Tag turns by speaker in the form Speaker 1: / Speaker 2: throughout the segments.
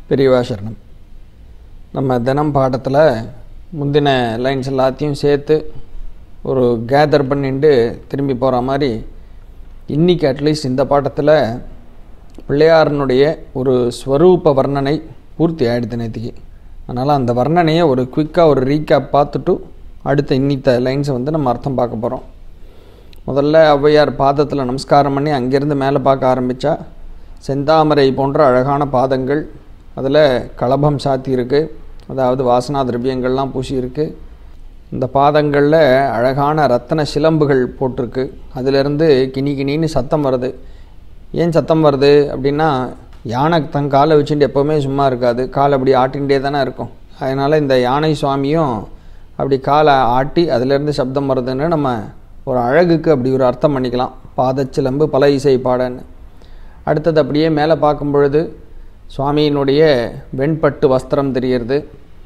Speaker 1: பெரியவா சரணம் நம்ம தினம் பாடத்தில் முந்தின லைன்ஸ் எல்லாத்தையும் சேர்த்து ஒரு கேதர் பண்ணிட்டு திரும்பி போகிற மாதிரி இன்றைக்கி அட்லீஸ்ட் இந்த பாடத்தில் பிள்ளையாரனுடைய ஒரு ஸ்வரூப வர்ணனை பூர்த்தி ஆகிடுது நேற்றுக்கு அதனால் அந்த வர்ணனையை ஒரு குயிக்காக ஒரு ரீகேப் பார்த்துட்டு அடுத்த இன்னித்த லைன்ஸை வந்து நம்ம அர்த்தம் பார்க்க போகிறோம் முதல்ல ஔவையார் பாதத்தில் நமஸ்காரம் பண்ணி அங்கேருந்து மேலே பார்க்க ஆரம்பித்தா செந்தாமரை போன்ற அழகான பாதங்கள் அதில் களபம் சாத்தி இருக்கு அதாவது வாசனா திரவியங்கள்லாம் பூசி இருக்கு இந்த பாதங்களில் அழகான ரத்தன சிலம்புகள் போட்டிருக்கு அதிலிருந்து கிணி கிணின்னு சத்தம் வருது ஏன் சத்தம் வருது அப்படின்னா யானை தன் காலை வச்சுட்டு எப்போவுமே சும்மா இருக்காது கால் அப்படி ஆட்டிகிட்டே தானே இருக்கும் அதனால் இந்த யானை சுவாமியும் அப்படி காலை ஆட்டி அதிலேருந்து சப்தம் வருதுன்னு நம்ம ஒரு அழகுக்கு அப்படி ஒரு அர்த்தம் பண்ணிக்கலாம் பாதச்சிலம்பு பல இசை பாடன்னு அடுத்தது அப்படியே மேலே பார்க்கும் பொழுது சுவாமியினுடைய வெண்பட்டு வஸ்திரம் தெரிகிறது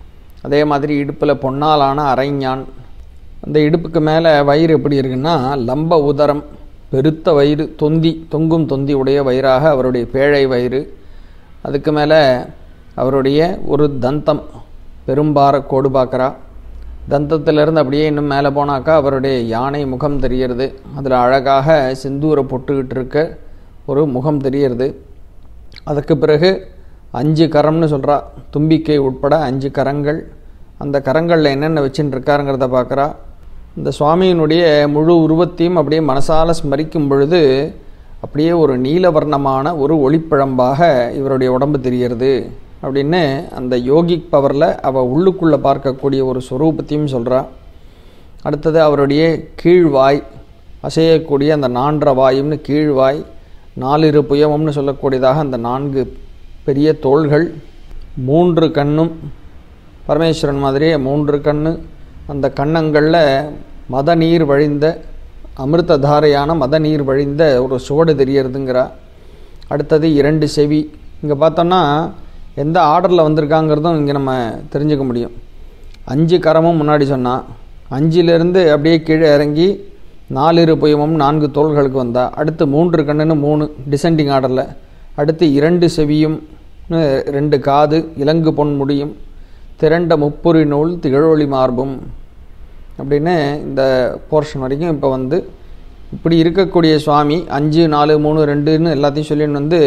Speaker 1: அதே மாதிரி இடுப்பில் பொன்னாலான அரைஞான் அந்த இடுப்புக்கு மேலே வயிறு எப்படி இருக்குன்னா லம்ப உதரம் பெருத்த வயிறு தொந்தி தொங்கும் தொந்தி உடைய வயிறாக அவருடைய பேழை வயிறு அதுக்கு மேலே அவருடைய ஒரு தந்தம் பெரும்பார கோடு பார்க்குறா தந்தத்திலிருந்து அப்படியே இன்னும் மேலே போனாக்கா அவருடைய யானை முகம் தெரியறது அதில் அழகாக செந்தூரை பொட்டுக்கிட்டு இருக்க ஒரு முகம் தெரியறது அதுக்கு பிறகு அஞ்சு கரம்னு சொல்கிறா தும்பிக்கை உட்பட அஞ்சு கரங்கள் அந்த கரங்களில் என்னென்ன வச்சுட்டு இருக்காருங்கிறத பார்க்குறா இந்த சுவாமியினுடைய முழு உருவத்தையும் அப்படியே மனசால ஸ்மரிக்கும் பொழுது அப்படியே ஒரு நீலவர்ணமான ஒரு ஒளிப்பிழம்பாக இவருடைய உடம்பு தெரியறது அப்படின்னு அந்த யோகிக் பவரில் அவள் உள்ளுக்குள்ளே பார்க்கக்கூடிய ஒரு ஸ்வரூபத்தையும் சொல்கிறா அடுத்தது அவருடைய கீழ்வாய் அசையக்கூடிய அந்த நான்ற வாயும்னு கீழ்வாய் நாலிரு புயவம்னு சொல்லக்கூடியதாக அந்த நான்கு பெரிய தோள்கள் மூன்று கண்ணும் பரமேஸ்வரன் மாதிரியே மூன்று கண்ணு அந்த கண்ணங்களில் மத நீர் வழிந்த அமிர்த தாரையான மத நீர் வழிந்த ஒரு சுவடு தெரியறதுங்கிறா அடுத்தது இரண்டு செவி இங்கே பார்த்தோன்னா எந்த ஆர்டரில் வந்திருக்காங்கிறதும் இங்கே நம்ம தெரிஞ்சுக்க முடியும் அஞ்சு கரமும் முன்னாடி சொன்னால் அஞ்சிலிருந்து அப்படியே கீழே இறங்கி நாலிரு புயமும் நான்கு தோள்களுக்கு வந்தா அடுத்து மூன்று கண்ணுன்னு மூணு டிசெண்டிங் ஆர்டரில் அடுத்து இரண்டு செவியும் ரெண்டு காது இலங்கு பொன் முடியும் திரண்ட முப்புரி நூல் திகழொளி மார்பும் அப்படின்னு இந்த போர்ஷன் வரைக்கும் இப்போ வந்து இப்படி இருக்கக்கூடிய சுவாமி அஞ்சு நாலு மூணு ரெண்டுன்னு எல்லாத்தையும் சொல்லின்னு வந்து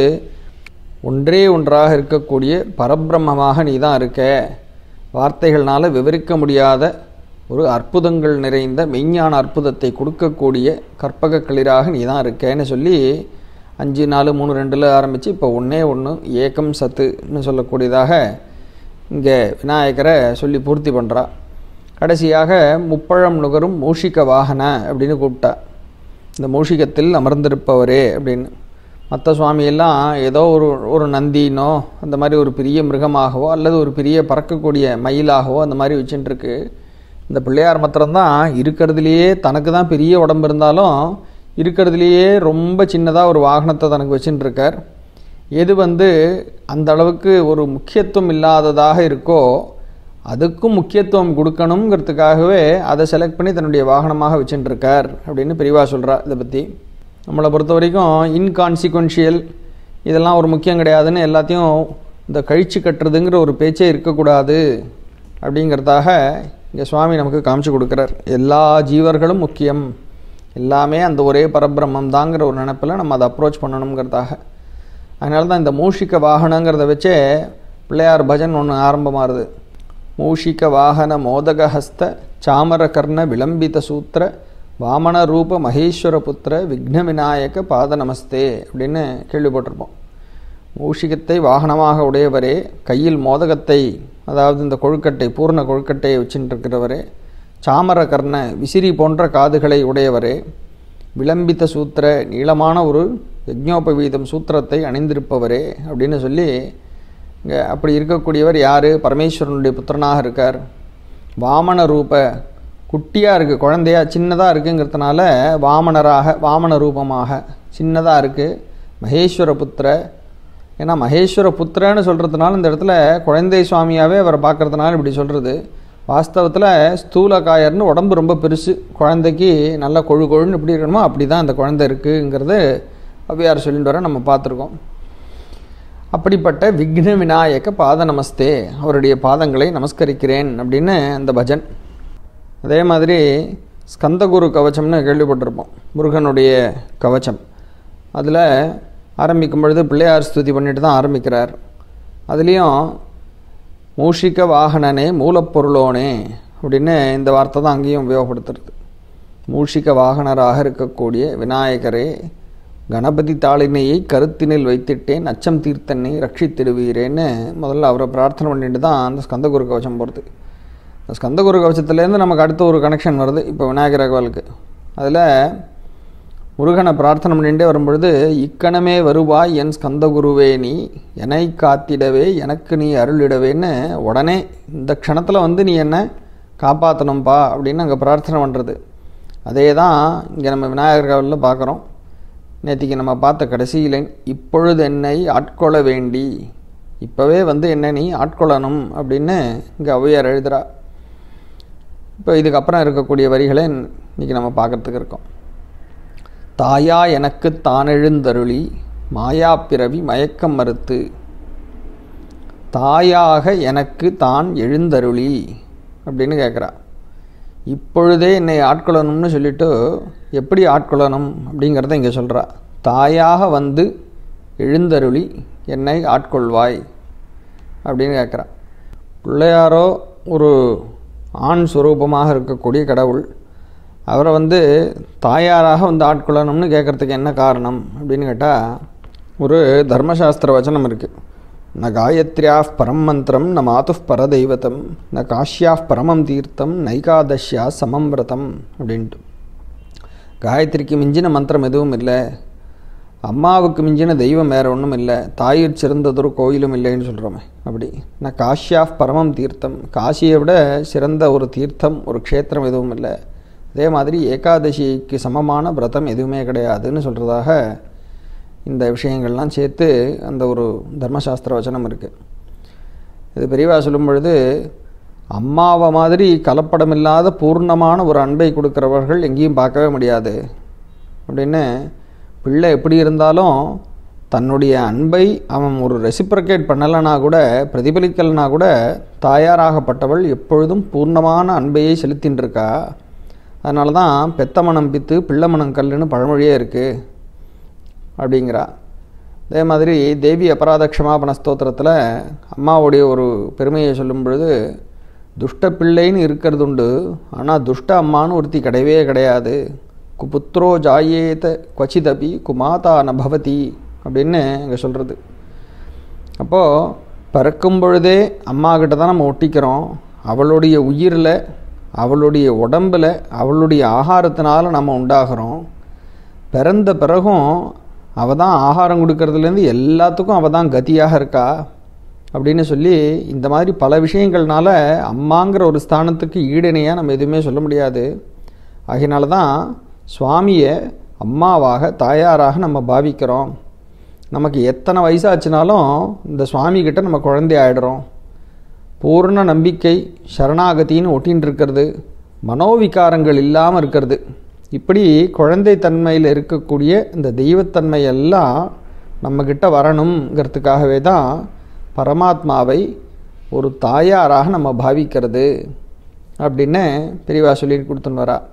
Speaker 1: ஒன்றே ஒன்றாக இருக்கக்கூடிய பரபிரம்மமாக நீ தான் இருக்க வார்த்தைகள்னால் விவரிக்க முடியாத ஒரு அற்புதங்கள் நிறைந்த மெய்ஞான அற்புதத்தை கொடுக்கக்கூடிய கற்பக களிராக நீ தான் இருக்கேன்னு சொல்லி அஞ்சு நாலு மூணு ரெண்டில் ஆரம்பித்து இப்போ ஒன்றே ஒன்று ஏக்கம் சத்துன்னு சொல்லக்கூடியதாக இங்கே விநாயகரை சொல்லி பூர்த்தி பண்ணுறா கடைசியாக முப்பழம் நுகரும் மூஷிக வாகன அப்படின்னு கூப்பிட்டா இந்த மூஷிகத்தில் அமர்ந்திருப்பவரே அப்படின்னு மற்ற சுவாமியெல்லாம் ஏதோ ஒரு ஒரு நந்தினோ அந்த மாதிரி ஒரு பெரிய மிருகமாகவோ அல்லது ஒரு பெரிய பறக்கக்கூடிய மயிலாகவோ அந்த மாதிரி வச்சுட்டுருக்கு இந்த பிள்ளையார் மாத்திரம்தான் இருக்கிறதுலையே தனக்கு தான் பெரிய உடம்பு இருந்தாலும் இருக்கிறதுலையே ரொம்ப சின்னதாக ஒரு வாகனத்தை தனக்கு வச்சுட்டு இருக்கார் எது வந்து அந்த அளவுக்கு ஒரு முக்கியத்துவம் இல்லாததாக இருக்கோ அதுக்கும் முக்கியத்துவம் கொடுக்கணுங்கிறதுக்காகவே அதை செலக்ட் பண்ணி தன்னுடைய வாகனமாக வச்சுட்டுருக்கார் அப்படின்னு பெரியவா சொல்கிறா இதை பற்றி நம்மளை பொறுத்த வரைக்கும் இன்கான்சிக்வன்ஷியல் இதெல்லாம் ஒரு முக்கியம் கிடையாதுன்னு எல்லாத்தையும் இந்த கழிச்சு கட்டுறதுங்கிற ஒரு பேச்சே இருக்கக்கூடாது அப்படிங்கிறதாக இங்கே சுவாமி நமக்கு காமிச்சு கொடுக்குறார் எல்லா ஜீவர்களும் முக்கியம் எல்லாமே அந்த ஒரே பரபிரம்மம் தாங்கிற ஒரு நினப்பில் நம்ம அதை அப்ரோச் பண்ணணுங்கிறதாக அதனால தான் இந்த மூஷிக்க வாகனங்கிறத வச்சே பிள்ளையார் பஜன் ஒன்று ஆரம்பமாகுது மூஷிக வாகன மோதகஹஸ்த சாமர கர்ண விளம்பித சூத்திர வாமன ரூப மகேஸ்வர புத்திர விக்ன விநாயக பாத நமஸ்தே அப்படின்னு கேள்விப்பட்டிருப்போம் மூஷிகத்தை வாகனமாக உடையவரே கையில் மோதகத்தை அதாவது இந்த கொழுக்கட்டை பூர்ண கொழுக்கட்டையை வச்சுட்டு இருக்கிறவரே சாமர கர்ண விசிறி போன்ற காதுகளை உடையவரே விளம்பித்த சூத்திர நீளமான ஒரு யஜ்ஞோபவீதம் சூத்திரத்தை அணிந்திருப்பவரே அப்படின்னு சொல்லி இங்கே அப்படி இருக்கக்கூடியவர் யார் பரமேஸ்வரனுடைய புத்திரனாக இருக்கார் வாமன ரூப குட்டியாக இருக்குது குழந்தையா சின்னதாக இருக்குங்கிறதுனால வாமனராக வாமன ரூபமாக சின்னதாக இருக்குது மகேஸ்வர புத்திர ஏன்னா மகேஸ்வர புத்திரன்னு சொல்கிறதுனால இந்த இடத்துல குழந்தை சுவாமியாகவே அவரை பார்க்குறதுனால இப்படி சொல்கிறது வாஸ்தவத்தில் ஸ்தூல காயர்னு உடம்பு ரொம்ப பெருசு குழந்தைக்கு நல்ல கொழு கொழுன்னு எப்படி இருக்கணுமோ அப்படி தான் அந்த குழந்தை இருக்குங்கிறது ஔவையார் சொல்லிட்டு வர நம்ம பார்த்துருக்கோம் அப்படிப்பட்ட விக்ன விநாயக பாத நமஸ்தே அவருடைய பாதங்களை நமஸ்கரிக்கிறேன் அப்படின்னு அந்த பஜன் அதே மாதிரி ஸ்கந்தகுரு கவச்சம்னு கேள்விப்பட்டிருப்போம் முருகனுடைய கவச்சம் அதில் ஆரம்பிக்கும் பொழுது பிள்ளையார் ஸ்துதி பண்ணிட்டு தான் ஆரம்பிக்கிறார் அதுலேயும் மூஷிக வாகனனே மூலப்பொருளோனே அப்படின்னு இந்த வார்த்தை தான் அங்கேயும் உபயோகப்படுத்துறது மூஷிக வாகனராக இருக்கக்கூடிய விநாயகரே கணபதி தாளினையை கருத்தினில் வைத்திட்டேன் அச்சம் தீர்த்தனை ரட்சித்திடுவீரேன்னு முதல்ல அவரை பிரார்த்தனை பண்ணிட்டு தான் அந்த ஸ்கந்தகுரு கவச்சம் போகிறது அந்த ஸ்கந்தகுரு கவச்சத்துலேருந்து நமக்கு அடுத்த ஒரு கனெக்ஷன் வருது இப்போ விநாயகர் அகவலுக்கு அதில் முருகனை பிரார்த்தனை பண்ணிகிட்டே வரும்பொழுது இக்கணமே வருவாய் என் ஸ்கந்தகுருவே நீ என்னை காத்திடவே எனக்கு நீ அருளிடவேன்னு உடனே இந்த க்ஷணத்தில் வந்து நீ என்ன காப்பாற்றணும்ப்பா அப்படின்னு அங்கே பிரார்த்தனை பண்ணுறது அதே தான் இங்கே நம்ம விநாயகர் காவலில் பார்க்குறோம் நேற்றுக்கு நம்ம பார்த்த கடைசி லைன் இப்பொழுது என்னை ஆட்கொள்ள வேண்டி இப்போவே வந்து என்ன நீ ஆட்கொள்ளணும் அப்படின்னு இங்கே ஔவையார் எழுதுகிறா இப்போ இதுக்கப்புறம் இருக்கக்கூடிய வரிகளை இன்றைக்கி நம்ம பார்க்குறதுக்கு இருக்கோம் தாயா எனக்கு தானெழுந்தருளி மாயா பிறவி மயக்கம் மறுத்து தாயாக எனக்கு தான் எழுந்தருளி அப்படின்னு கேட்குறா இப்பொழுதே என்னை ஆட்கொள்ளணும்னு சொல்லிட்டு எப்படி ஆட்கொள்ளணும் அப்படிங்கிறத இங்கே சொல்கிறா தாயாக வந்து எழுந்தருளி என்னை ஆட்கொள்வாய் அப்படின்னு கேட்குறா பிள்ளையாரோ ஒரு ஆண் சுரூபமாக இருக்கக்கூடிய கடவுள் அவரை வந்து தாயாராக வந்து ஆட்கொள்ளணும்னு கேட்குறதுக்கு என்ன காரணம் அப்படின்னு கேட்டால் ஒரு தர்மசாஸ்திர வச்சனம் இருக்குது ந காயத்ரியா பரம் மந்திரம் ந மாத்து பரதெய்வத்தம் ந காஷ்யா பரமம் தீர்த்தம் நைகாதஷ்யா சமம் விரதம் அப்படின்ட்டு காயத்ரிக்கு மிஞ்சின மந்திரம் எதுவும் இல்லை அம்மாவுக்கு மிஞ்சின தெய்வம் வேறு ஒன்றும் இல்லை தாயிற் சிறந்ததொரு கோயிலும் இல்லைன்னு சொல்கிறோமே அப்படி நான் காஷ்யா பரமம் தீர்த்தம் காசியை விட சிறந்த ஒரு தீர்த்தம் ஒரு க்ஷேத்திரம் எதுவும் இல்லை அதே மாதிரி ஏகாதசிக்கு சமமான விரதம் எதுவுமே கிடையாதுன்னு சொல்கிறதாக இந்த விஷயங்கள்லாம் சேர்த்து அந்த ஒரு தர்மசாஸ்திர வச்சனம் இருக்குது இது பெரியவா சொல்லும் பொழுது அம்மாவை மாதிரி கலப்படமில்லாத பூர்ணமான ஒரு அன்பை கொடுக்குறவர்கள் எங்கேயும் பார்க்கவே முடியாது அப்படின்னு பிள்ளை எப்படி இருந்தாலும் தன்னுடைய அன்பை அவன் ஒரு ரெசிப்ரகேட் பண்ணலைனா கூட பிரதிபலிக்கலைனா கூட தாயாராகப்பட்டவள் எப்பொழுதும் பூர்ணமான அன்பையே செலுத்தின்னு இருக்கா அதனால தான் பெத்த மனம் பித்து பிள்ளை மனம் கல்லுன்னு பழமொழியே இருக்குது அப்படிங்கிறா அதே மாதிரி தேவி அபராத க்ஷமாபண ஸ்தோத்திரத்தில் அம்மாவுடைய ஒரு பெருமையை சொல்லும் பொழுது துஷ்ட பிள்ளைன்னு இருக்கிறது உண்டு ஆனால் துஷ்ட அம்மான்னு ஒருத்தி கிடையவே கிடையாது குபுத்ரோ ஜாயேத குவச்சிதபி குமாதா நபவதி அப்படின்னு அங்கே சொல்கிறது அப்போது பிறக்கும் பொழுதே அம்மா கிட்ட தான் நம்ம ஒட்டிக்கிறோம் அவளுடைய உயிரில் அவளுடைய உடம்பில் அவளுடைய ஆகாரத்தினால நம்ம உண்டாகிறோம் பிறந்த பிறகும் அவள் தான் ஆகாரம் கொடுக்கறதுலேருந்து எல்லாத்துக்கும் அவள் தான் கதியாக இருக்கா அப்படின்னு சொல்லி இந்த மாதிரி பல விஷயங்கள்னால அம்மாங்கிற ஒரு ஸ்தானத்துக்கு ஈடிணையாக நம்ம எதுவுமே சொல்ல முடியாது ஆகையினால தான் சுவாமியை அம்மாவாக தாயாராக நம்ம பாவிக்கிறோம் நமக்கு எத்தனை வயசாச்சுனாலும் இந்த சுவாமி கிட்ட நம்ம குழந்தை ஆயிடுறோம் பூர்ண நம்பிக்கை சரணாகத்தின்னு ஒட்டின்னு இருக்கிறது மனோவிகாரங்கள் இல்லாமல் இருக்கிறது இப்படி குழந்தை தன்மையில் இருக்கக்கூடிய இந்த தெய்வத்தன்மை எல்லாம் நம்மக்கிட்ட வரணுங்கிறதுக்காகவே தான் பரமாத்மாவை ஒரு தாயாராக நம்ம பாவிக்கிறது அப்படின்னு பெரியவா சொல்லி கொடுத்துன்னு வரா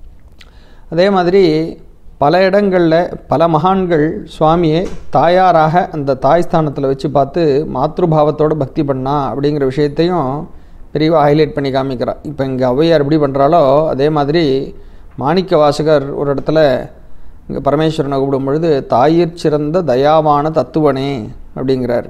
Speaker 1: அதே மாதிரி பல இடங்களில் பல மகான்கள் சுவாமியை தாயாராக அந்த தாய் ஸ்தானத்தில் வச்சு பார்த்து மாத்ருபாவத்தோட பக்தி பண்ணா அப்படிங்கிற விஷயத்தையும் பெரியவா ஹைலைட் பண்ணி காமிக்கிறா இப்போ இங்கே ஔவையார் எப்படி பண்ணுறாலோ அதே மாதிரி மாணிக்க வாசகர் ஒரு இடத்துல இங்கே பரமேஸ்வரனை கூப்பிடும் பொழுது தாயிற் சிறந்த தயாவான தத்துவனே அப்படிங்கிறார்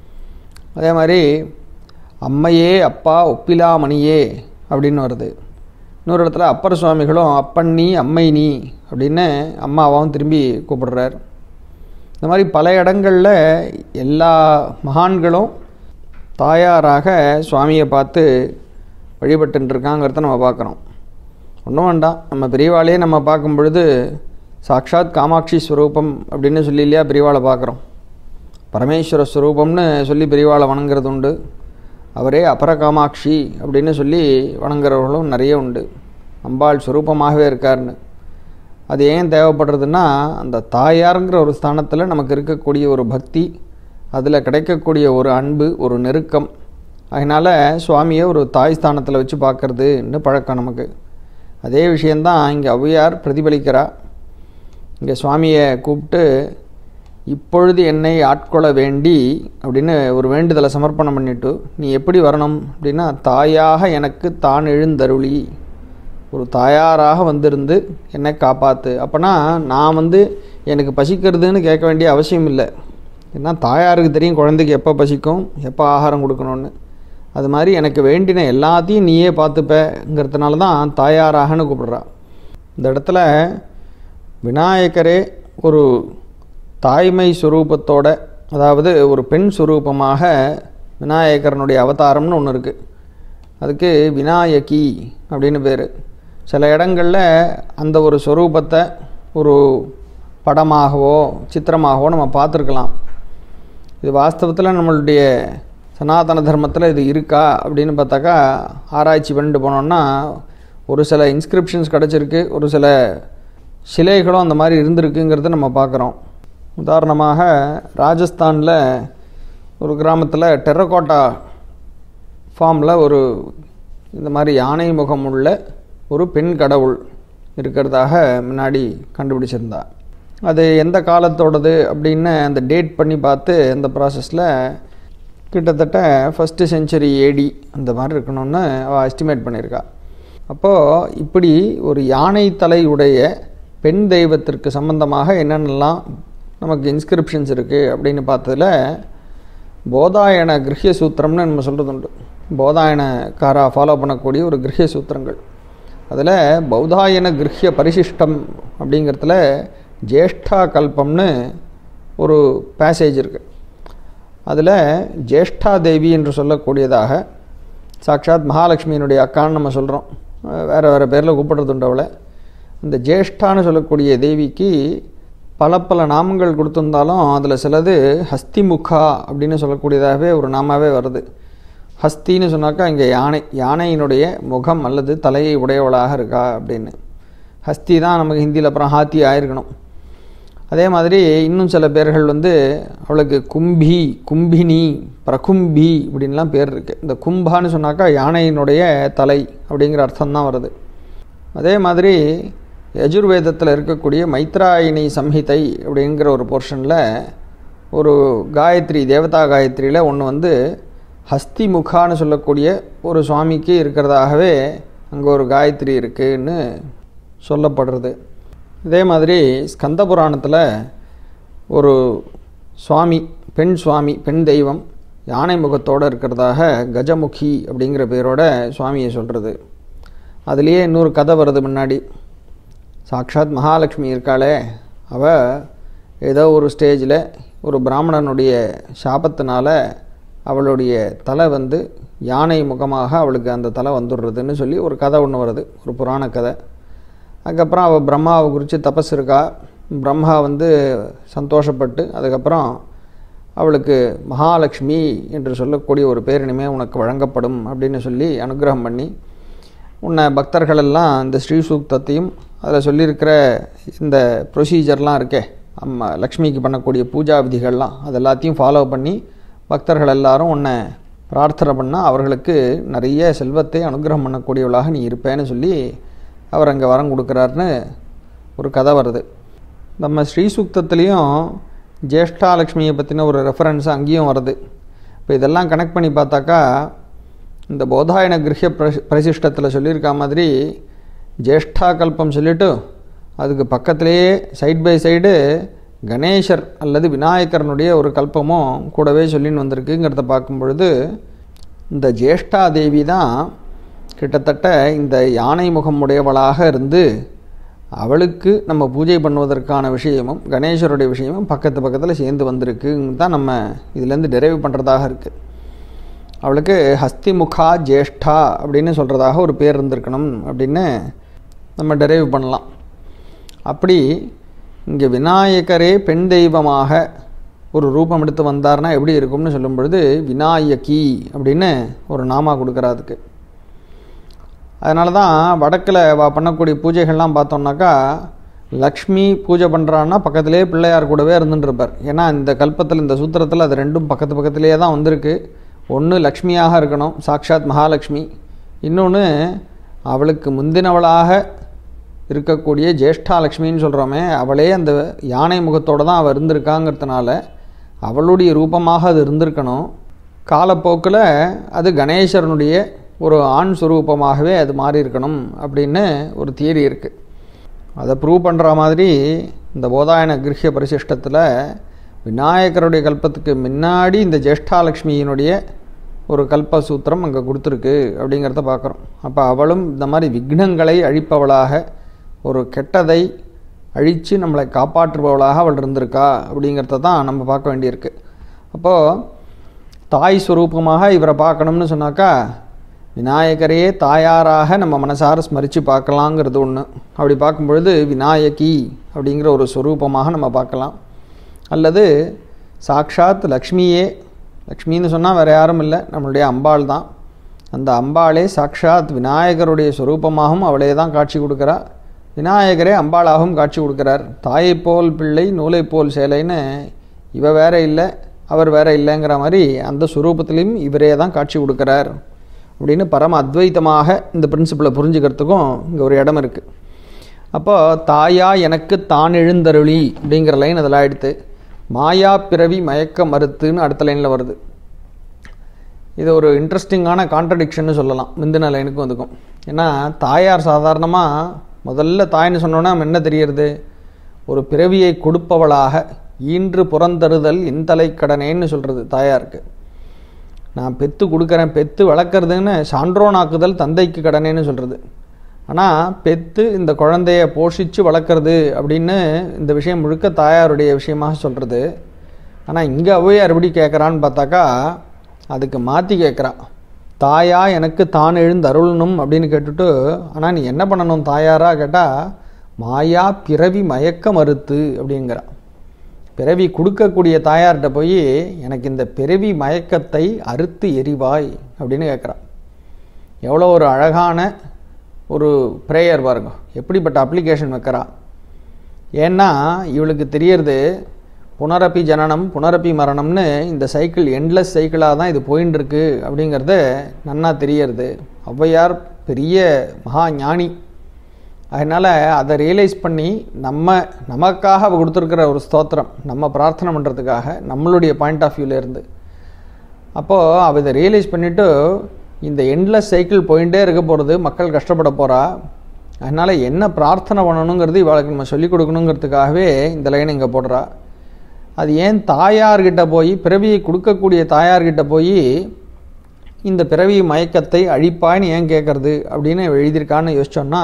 Speaker 1: அதே மாதிரி அம்மையே அப்பா ஒப்பிலாமணியே அப்படின்னு வருது இன்னொரு இடத்துல அப்பர் சுவாமிகளும் அப்பன் நீ அம்மை நீ அப்படின்னு அம்மாவாவும் திரும்பி கூப்பிடுறார் இந்த மாதிரி பல இடங்களில் எல்லா மகான்களும் தாயாராக சுவாமியை பார்த்து வழிபட்டுருக்காங்கிறத நம்ம பார்க்குறோம் ஒன்றும் வேண்டாம் நம்ம பெரியவாளையே நம்ம பார்க்கும் பொழுது சாக்ஷாத் காமாட்சி ஸ்வரூபம் அப்படின்னு சொல்லி இல்லையா பெரியவாளை பார்க்குறோம் பரமேஸ்வர ஸ்வரூபம்னு சொல்லி பெரியவாளை வணங்குறது உண்டு அவரே அபர காமாட்சி அப்படின்னு சொல்லி வணங்குறவர்களும் நிறைய உண்டு அம்பாள் ஸ்வரூபமாகவே இருக்காருன்னு அது ஏன் தேவைப்படுறதுன்னா அந்த தாயாருங்கிற ஒரு ஸ்தானத்தில் நமக்கு இருக்கக்கூடிய ஒரு பக்தி அதில் கிடைக்கக்கூடிய ஒரு அன்பு ஒரு நெருக்கம் அதனால் சுவாமியை ஒரு தாய் ஸ்தானத்தில் வச்சு பார்க்கறதுன்னு பழக்கம் நமக்கு அதே விஷயந்தான் இங்கே ஔவையார் பிரதிபலிக்கிறா இங்கே சுவாமியை கூப்பிட்டு இப்பொழுது என்னை ஆட்கொள்ள வேண்டி அப்படின்னு ஒரு வேண்டுதலை சமர்ப்பணம் பண்ணிட்டு நீ எப்படி வரணும் அப்படின்னா தாயாக எனக்கு தான் எழுந்தருளி ஒரு தாயாராக வந்திருந்து என்னை காப்பாற்று அப்போனா நான் வந்து எனக்கு பசிக்கிறதுன்னு கேட்க வேண்டிய அவசியம் இல்லை ஏன்னா தாயாருக்கு தெரியும் குழந்தைக்கு எப்போ பசிக்கும் எப்போ ஆகாரம் கொடுக்கணும்னு அது மாதிரி எனக்கு வேண்டின எல்லாத்தையும் நீயே பார்த்துப்பேங்கிறதுனால தான் தாயாராகன்னு கூப்பிடுறா இந்த இடத்துல விநாயகரே ஒரு தாய்மை சுரூபத்தோட அதாவது ஒரு பெண் சுரூபமாக விநாயகரனுடைய அவதாரம்னு ஒன்று இருக்குது அதுக்கு விநாயகி அப்படின்னு பேர் சில இடங்களில் அந்த ஒரு சொரூபத்தை ஒரு படமாகவோ சித்திரமாகவோ நம்ம பார்த்துருக்கலாம் இது வாஸ்தவத்தில் நம்மளுடைய சனாதன தர்மத்தில் இது இருக்கா அப்படின்னு பார்த்தாக்கா ஆராய்ச்சி பண்ணிட்டு போனோம்னா ஒரு சில இன்ஸ்கிரிப்ஷன்ஸ் கிடச்சிருக்கு ஒரு சில சிலைகளும் அந்த மாதிரி இருந்திருக்குங்கிறத நம்ம பார்க்குறோம் உதாரணமாக ராஜஸ்தானில் ஒரு கிராமத்தில் டெரகோட்டா ஃபார்மில் ஒரு இந்த மாதிரி யானை முகம் உள்ள ஒரு பெண் கடவுள் இருக்கிறதாக முன்னாடி கண்டுபிடிச்சிருந்தா அது எந்த காலத்தோடது அப்படின்னு அந்த டேட் பண்ணி பார்த்து அந்த ப்ராசஸில் கிட்டத்தட்ட ஃபஸ்ட்டு செஞ்சுரி ஏடி அந்த மாதிரி இருக்கணும்னு அவள் எஸ்டிமேட் பண்ணியிருக்கா அப்போது இப்படி ஒரு யானை தலை உடைய பெண் தெய்வத்திற்கு சம்பந்தமாக என்னென்னலாம் நமக்கு இன்ஸ்கிரிப்ஷன்ஸ் இருக்குது அப்படின்னு பார்த்ததில் போதாயன கிரகிய சூத்திரம்னு நம்ம சொல்கிறது உண்டு போதாயனக்காரா ஃபாலோ பண்ணக்கூடிய ஒரு கிரகிய சூத்திரங்கள் அதில் பௌதாயன கிரகிய பரிசிஷ்டம் அப்படிங்கிறதுல ஜேஷ்டா கல்பம்னு ஒரு பேசேஜ் இருக்குது அதில் ஜேஷ்டா தேவி என்று சொல்லக்கூடியதாக சாட்சாத் மகாலட்சுமியினுடைய அக்கான்னு நம்ம சொல்கிறோம் வேறு வேறு பேரில் கூப்பிடுறது உண்டு அவளை இந்த ஜேஷ்டான்னு சொல்லக்கூடிய தேவிக்கு பல பல நாமங்கள் கொடுத்துருந்தாலும் அதில் சிலது ஹஸ்திமுகா அப்படின்னு சொல்லக்கூடியதாகவே ஒரு நாமாவே வருது ஹஸ்தின்னு சொன்னாக்கா இங்கே யானை யானையினுடைய முகம் அல்லது தலையை உடையவளாக இருக்கா அப்படின்னு ஹஸ்தி தான் நமக்கு ஹிந்தியில் அப்புறம் ஹாத்தி ஆயிருக்கணும் அதே மாதிரி இன்னும் சில பேர்கள் வந்து அவளுக்கு கும்பி கும்பினி பிரகும்பி இப்படின்லாம் பேர் இருக்குது இந்த கும்பான்னு சொன்னாக்கா யானையினுடைய தலை அப்படிங்கிற அர்த்தம் தான் வருது அதே மாதிரி யஜுர்வேதத்தில் இருக்கக்கூடிய மைத்ராயினி சம்ஹிதை அப்படிங்கிற ஒரு போர்ஷனில் ஒரு காயத்ரி தேவதா காயத்ரியில் ஒன்று வந்து ஹஸ்தி முகான்னு சொல்லக்கூடிய ஒரு சுவாமிக்கு இருக்கிறதாகவே அங்கே ஒரு காயத்ரி இருக்குன்னு சொல்லப்படுறது இதே மாதிரி ஸ்கந்த புராணத்தில் ஒரு சுவாமி பெண் சுவாமி பெண் தெய்வம் யானை முகத்தோடு இருக்கிறதாக கஜமுகி அப்படிங்கிற பேரோட சுவாமியை சொல்கிறது அதுலேயே இன்னொரு கதை வருது முன்னாடி சாக்ஷாத் மகாலட்சுமி இருக்காளே அவள் ஏதோ ஒரு ஸ்டேஜில் ஒரு பிராமணனுடைய சாபத்தினால அவளுடைய தலை வந்து யானை முகமாக அவளுக்கு அந்த தலை வந்துடுறதுன்னு சொல்லி ஒரு கதை ஒன்று வருது ஒரு புராண கதை அதுக்கப்புறம் அவள் பிரம்மாவை குறித்து தபஸ் இருக்கா பிரம்மா வந்து சந்தோஷப்பட்டு அதுக்கப்புறம் அவளுக்கு மகாலட்சுமி என்று சொல்லக்கூடிய ஒரு பேரினிமே உனக்கு வழங்கப்படும் அப்படின்னு சொல்லி அனுகிரகம் பண்ணி உன்னை பக்தர்கள் எல்லாம் இந்த ஸ்ரீ சூக்தத்தையும் அதில் சொல்லியிருக்கிற இந்த ப்ரொசீஜர்லாம் இருக்கே அம்மா லக்ஷ்மிக்கு பண்ணக்கூடிய பூஜா விதிகள்லாம் அது எல்லாத்தையும் ஃபாலோ பண்ணி பக்தர்கள் எல்லாரும் உன்னை பிரார்த்தனை பண்ணால் அவர்களுக்கு நிறைய செல்வத்தை அனுகிரகம் பண்ணக்கூடியவளாக நீ இருப்பேன்னு சொல்லி அவர் அங்கே வரம் கொடுக்குறாருன்னு ஒரு கதை வருது நம்ம ஸ்ரீ சூக்தத்துலேயும் ஜேஷ்டாலக்ஷ்மியை பற்றின ஒரு ரெஃபரன்ஸ் அங்கேயும் வருது இப்போ இதெல்லாம் கனெக்ட் பண்ணி பார்த்தாக்கா இந்த போதாயன கிரகிய பிரசி பிரசிஷ்டத்தில் சொல்லியிருக்க மாதிரி ஜேஷ்டா கல்பம் சொல்லிவிட்டு அதுக்கு பக்கத்திலேயே சைட் பை சைடு கணேசர் அல்லது விநாயகரனுடைய ஒரு கல்பமும் கூடவே சொல்லின்னு வந்திருக்குங்கிறத பார்க்கும் பொழுது இந்த ஜேஷ்டா தேவி தான் கிட்டத்தட்ட இந்த யானை முகம் உடையவளாக இருந்து அவளுக்கு நம்ம பூஜை பண்ணுவதற்கான விஷயமும் கணேசருடைய விஷயமும் பக்கத்து பக்கத்தில் சேர்ந்து வந்திருக்குன்னு தான் நம்ம இதுலேருந்து டெரைவ் பண்ணுறதாக இருக்குது அவளுக்கு ஹஸ்திமுகா ஜேஷ்டா அப்படின்னு சொல்கிறதாக ஒரு பேர் இருந்திருக்கணும் அப்படின்னு நம்ம டெரைவ் பண்ணலாம் அப்படி இங்கே விநாயகரே பெண் தெய்வமாக ஒரு ரூபம் எடுத்து வந்தார்னா எப்படி இருக்கும்னு சொல்லும் பொழுது விநாயகி அப்படின்னு ஒரு நாமா கொடுக்குறா அதுக்கு அதனால தான் வடக்கில் வா பண்ணக்கூடிய பூஜைகள்லாம் பார்த்தோம்னாக்கா லக்ஷ்மி பூஜை பண்ணுறான்னா பக்கத்திலே பிள்ளையார் கூடவே இருந்துட்டுருப்பார் ஏன்னா இந்த கல்பத்தில் இந்த சூத்திரத்தில் அது ரெண்டும் பக்கத்து பக்கத்திலே தான் வந்திருக்கு ஒன்று லக்ஷ்மியாக இருக்கணும் சாக்ஷாத் மகாலட்சுமி இன்னொன்று அவளுக்கு முந்தினவளாக இருக்கக்கூடிய ஜேஷ்டாலக்ஷ்மின்னு சொல்கிறோமே அவளே அந்த யானை முகத்தோடு தான் அவள் இருந்திருக்காங்கிறதுனால அவளுடைய ரூபமாக அது இருந்திருக்கணும் காலப்போக்கில் அது கணேசரனுடைய ஒரு ஆண் சுரூபமாகவே அது மாறி இருக்கணும் அப்படின்னு ஒரு தியரி இருக்குது அதை ப்ரூவ் பண்ணுற மாதிரி இந்த போதாயன கிரகிய பரிசிஷ்டத்தில் விநாயகருடைய கல்பத்துக்கு முன்னாடி இந்த ஜேஷ்டாலக்ஷ்மியினுடைய ஒரு கல்பசூத்திரம் அங்கே கொடுத்துருக்கு அப்படிங்கிறத பார்க்குறோம் அப்போ அவளும் இந்த மாதிரி விக்னங்களை அழிப்பவளாக ஒரு கெட்டதை அழித்து நம்மளை காப்பாற்றுபவளாக அவள் இருந்திருக்கா அப்படிங்கிறத தான் நம்ம பார்க்க வேண்டியிருக்கு அப்போது தாய் ஸ்வரூபமாக இவரை பார்க்கணும்னு சொன்னாக்கா விநாயகரையே தாயாராக நம்ம மனசார ஸ்மரித்து பார்க்கலாங்கிறது ஒன்று அப்படி பார்க்கும்பொழுது விநாயகி அப்படிங்கிற ஒரு ஸ்வரூபமாக நம்ம பார்க்கலாம் அல்லது சாக்ஷாத் லக்ஷ்மியே லக்ஷ்மின்னு சொன்னால் வேறு யாரும் இல்லை நம்மளுடைய அம்பாள் தான் அந்த அம்பாளே சாக்ஷாத் விநாயகருடைய ஸ்வரூபமாகவும் அவளே தான் காட்சி கொடுக்குறா விநாயகரே அம்பாளாகவும் காட்சி கொடுக்குறார் தாயை போல் பிள்ளை நூலை போல் சேலைன்னு இவ வேற இல்லை அவர் வேற இல்லைங்கிற மாதிரி அந்த சுரூபத்திலையும் இவரே தான் காட்சி கொடுக்குறார் அப்படின்னு பரம அத்வைத்தமாக இந்த பிரின்சிபலை புரிஞ்சுக்கிறதுக்கும் இங்கே ஒரு இடம் இருக்குது அப்போ தாயா எனக்கு தான் எழுந்தருளி அப்படிங்கிற லைன் அதெல்லாம் எடுத்து மாயா பிறவி மயக்க மறுத்துன்னு அடுத்த லைனில் வருது இது ஒரு இன்ட்ரெஸ்டிங்கான கான்ட்ரடிக்ஷன்னு சொல்லலாம் முந்தின லைனுக்கும் அதுக்கும் ஏன்னா தாயார் சாதாரணமாக முதல்ல தாய்னு சொன்னோன்னா நம்ம என்ன தெரியறது ஒரு பிறவியை கொடுப்பவளாக ஈன்று புறந்தருதல் இன்தலை கடனேன்னு சொல்கிறது தாயாருக்கு நான் பெத்து கொடுக்குறேன் பெத்து வளர்க்குறதுன்னு சான்றோனாக்குதல் தந்தைக்கு கடனேன்னு சொல்கிறது ஆனால் பெத்து இந்த குழந்தைய போஷித்து வளர்க்குறது அப்படின்னு இந்த விஷயம் முழுக்க தாயாருடைய விஷயமாக சொல்கிறது ஆனால் இங்கே ஔவையார் எப்படி கேட்குறான்னு பார்த்தாக்கா அதுக்கு மாற்றி கேட்குறா தாயா எனக்கு தான் எழுந்து அருளணும் அப்படின்னு கேட்டுட்டு ஆனால் நீ என்ன பண்ணணும் தாயாரா கேட்டால் மாயா பிறவி மயக்க மறுத்து அப்படிங்கிறா பிறவி கொடுக்கக்கூடிய தாயார்கிட்ட போய் எனக்கு இந்த பிறவி மயக்கத்தை அறுத்து எரிவாய் அப்படின்னு கேட்குறான் எவ்வளோ ஒரு அழகான ஒரு ப்ரேயர் பாருங்க எப்படிப்பட்ட அப்ளிகேஷன் வைக்கிறா ஏன்னா இவளுக்கு தெரியறது புனரப்பி ஜனனம் புனரப்பி மரணம்னு இந்த சைக்கிள் எண்ட்லெஸ் சைக்கிளாக தான் இது போயின்னு இருக்கு அப்படிங்கிறது நன்னா தெரியறது ஔவையார் பெரிய மகா ஞானி அதனால் அதை ரியலைஸ் பண்ணி நம்ம நமக்காக அவ கொடுத்துருக்கிற ஒரு ஸ்தோத்திரம் நம்ம பிரார்த்தனை பண்ணுறதுக்காக நம்மளுடைய பாயிண்ட் ஆஃப் வியூலேருந்து அப்போது அவள் இதை ரியலைஸ் பண்ணிவிட்டு இந்த எண்ட்லெஸ் சைக்கிள் போயிட்டே இருக்க போகிறது மக்கள் கஷ்டப்பட போகிறா அதனால் என்ன பிரார்த்தனை பண்ணணுங்கிறது இவளுக்கு நம்ம சொல்லிக் கொடுக்கணுங்கிறதுக்காகவே இந்த லைன் இங்கே போடுறா அது ஏன் தாயார்கிட்ட போய் பிறவியை கொடுக்கக்கூடிய தாயார்கிட்ட போய் இந்த பிறவி மயக்கத்தை அழிப்பாய்னு ஏன் கேட்குறது அப்படின்னு எழுதியிருக்கான்னு யோசிச்சோன்னா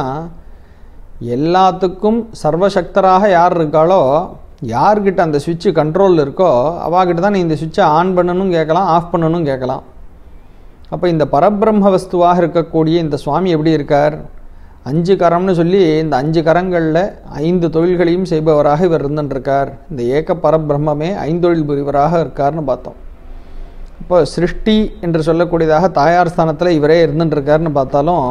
Speaker 1: எல்லாத்துக்கும் சர்வசக்தராக யார் இருக்காளோ யார்கிட்ட அந்த சுவிட்சு கண்ட்ரோல் இருக்கோ அவாகிட்ட தான் நீ இந்த சுவிட்சை ஆன் பண்ணணும் கேட்கலாம் ஆஃப் பண்ணணும் கேட்கலாம் அப்போ இந்த பரபிரம்ம வஸ்துவாக இருக்கக்கூடிய இந்த சுவாமி எப்படி இருக்கார் அஞ்சு கரம்னு சொல்லி இந்த அஞ்சு கரங்களில் ஐந்து தொழில்களையும் செய்பவராக இவர் இருந்துட்டுருக்கார் இந்த ஏக பரபிரம்மே ஐந்தொழில் புரிவராக இருக்கார்னு பார்த்தோம் இப்போ சிருஷ்டி என்று சொல்லக்கூடியதாக தாயார் ஸ்தானத்தில் இவரே இருந்துட்டுருக்காருன்னு பார்த்தாலும்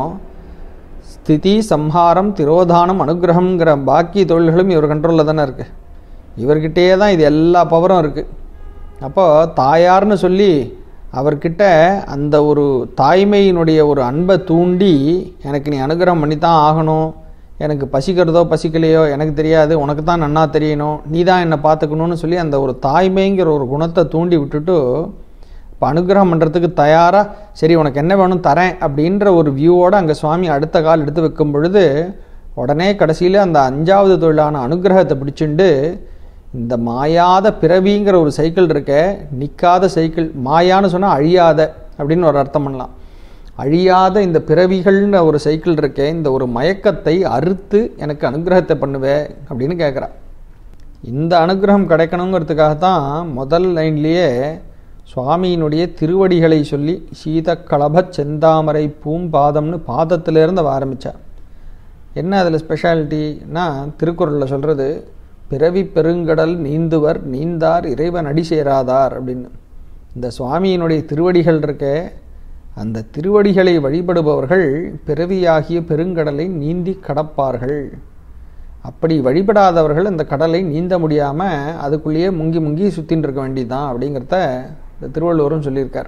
Speaker 1: ஸ்திதி சம்ஹாரம் திரோதானம் அனுகிரகம்ங்கிற பாக்கி தொழில்களும் இவர் கண்ட்ரோலில் தானே இருக்குது இவர்கிட்டயே தான் இது எல்லா பவரும் இருக்குது அப்போது தாயார்னு சொல்லி அவர்கிட்ட அந்த ஒரு தாய்மையினுடைய ஒரு அன்பை தூண்டி எனக்கு நீ அனுகிரகம் பண்ணி தான் ஆகணும் எனக்கு பசிக்கிறதோ பசிக்கலையோ எனக்கு தெரியாது உனக்கு தான் நன்னா தெரியணும் நீ தான் என்னை பார்த்துக்கணும்னு சொல்லி அந்த ஒரு தாய்மைங்கிற ஒரு குணத்தை தூண்டி விட்டுட்டு இப்போ அனுகிரகம் பண்ணுறதுக்கு தயாராக சரி உனக்கு என்ன வேணும் தரேன் அப்படின்ற ஒரு வியூவோடு அங்கே சுவாமி அடுத்த கால் எடுத்து வைக்கும் பொழுது உடனே கடைசியில் அந்த அஞ்சாவது தொழிலான அனுகிரகத்தை பிடிச்சிண்டு இந்த மாயாத பிறவிங்கிற ஒரு சைக்கிள் இருக்க நிற்காத சைக்கிள் மாயான்னு சொன்னால் அழியாத அப்படின்னு ஒரு அர்த்தம் பண்ணலாம் அழியாத இந்த பிறவிகள்ன்ற ஒரு சைக்கிள் இருக்கே இந்த ஒரு மயக்கத்தை அறுத்து எனக்கு அனுகிரகத்தை பண்ணுவே அப்படின்னு கேட்குறா இந்த அனுகிரகம் கிடைக்கணுங்கிறதுக்காக தான் முதல் லைன்லேயே சுவாமியினுடைய திருவடிகளை சொல்லி சீதக்கலப செந்தாமரை பூம்பாதம்னு பாதத்திலேருந்து அவ ஆரம்பித்தார் என்ன அதில் ஸ்பெஷாலிட்டின்னா திருக்குறளில் சொல்கிறது பிறவி பெருங்கடல் நீந்துவர் நீந்தார் இறைவன் அடி சேராதார் அப்படின்னு இந்த சுவாமியினுடைய திருவடிகள் இருக்க அந்த திருவடிகளை வழிபடுபவர்கள் பிறவியாகிய பெருங்கடலை நீந்தி கடப்பார்கள் அப்படி வழிபடாதவர்கள் இந்த கடலை நீந்த முடியாமல் அதுக்குள்ளேயே முங்கி முங்கி சுற்றின்னு இருக்க வேண்டியதுதான் அப்படிங்கிறத இந்த திருவள்ளுவரும் சொல்லியிருக்கார்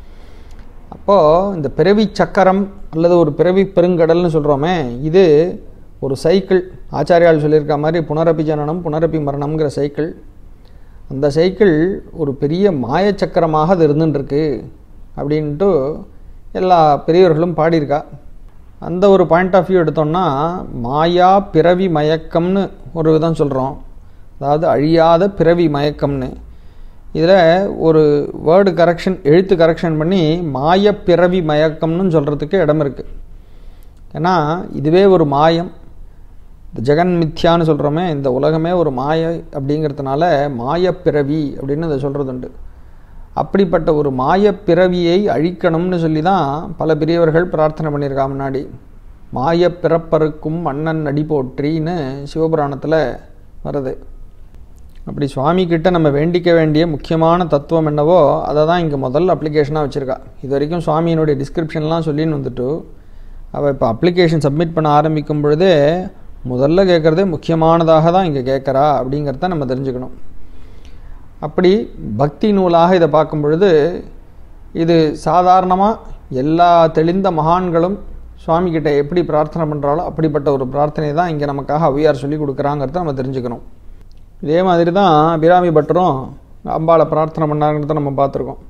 Speaker 1: அப்போது இந்த பிறவி சக்கரம் அல்லது ஒரு பிறவி பெருங்கடல்னு சொல்கிறோமே இது ஒரு சைக்கிள் ஆச்சாரியால் சொல்லியிருக்க மாதிரி புனரப்பி ஜனனம் புனரப்பி மரணம்ங்கிற சைக்கிள் அந்த சைக்கிள் ஒரு பெரிய மாயச்சக்கரமாக அது இருந்துட்டுருக்கு அப்படின்ட்டு எல்லா பெரியவர்களும் பாடியிருக்கா அந்த ஒரு பாயிண்ட் ஆஃப் வியூ எடுத்தோம்னா மாயா பிறவி மயக்கம்னு ஒரு விதம் சொல்கிறோம் அதாவது அழியாத பிறவி மயக்கம்னு இதில் ஒரு வேர்டு கரெக்ஷன் எழுத்து கரெக்ஷன் பண்ணி மாய பிறவி மயக்கம்னு சொல்கிறதுக்கு இடம் இருக்குது ஏன்னா இதுவே ஒரு மாயம் இந்த ஜெகன் மித்யான்னு சொல்கிறோமே இந்த உலகமே ஒரு மாய அப்படிங்கிறதுனால மாயப்பிறவி அப்படின்னு அதை சொல்கிறது உண்டு அப்படிப்பட்ட ஒரு மாயப்பிறவியை அழிக்கணும்னு சொல்லி தான் பல பெரியவர்கள் பிரார்த்தனை பண்ணியிருக்கா முன்னாடி மாயப்பிறப்பருக்கும் மன்னன் நடி போற்றின்னு சிவபுராணத்தில் வருது அப்படி சுவாமி கிட்ட நம்ம வேண்டிக்க வேண்டிய முக்கியமான தத்துவம் என்னவோ அதை தான் இங்கே முதல் அப்ளிகேஷனாக வச்சுருக்கா இது வரைக்கும் சுவாமியினுடைய டிஸ்கிரிப்ஷன்லாம் சொல்லின்னு வந்துட்டு அவள் இப்போ அப்ளிகேஷன் சப்மிட் பண்ண ஆரம்பிக்கும் பொழுதே முதல்ல கேட்குறதே முக்கியமானதாக தான் இங்கே கேட்குறா அப்படிங்கிறத நம்ம தெரிஞ்சுக்கணும் அப்படி பக்தி நூலாக இதை பார்க்கும் பொழுது இது சாதாரணமாக எல்லா தெளிந்த மகான்களும் சுவாமி கிட்ட எப்படி பிரார்த்தனை பண்ணுறாலோ அப்படிப்பட்ட ஒரு பிரார்த்தனை தான் இங்கே நமக்காக அவ்வியார் சொல்லி கொடுக்குறாங்கிறத நம்ம தெரிஞ்சுக்கணும் இதே மாதிரி தான் அபிராமி பட்டரும் அம்பாளை பிரார்த்தனை பண்ணாங்கிறத நம்ம பார்த்துருக்கோம்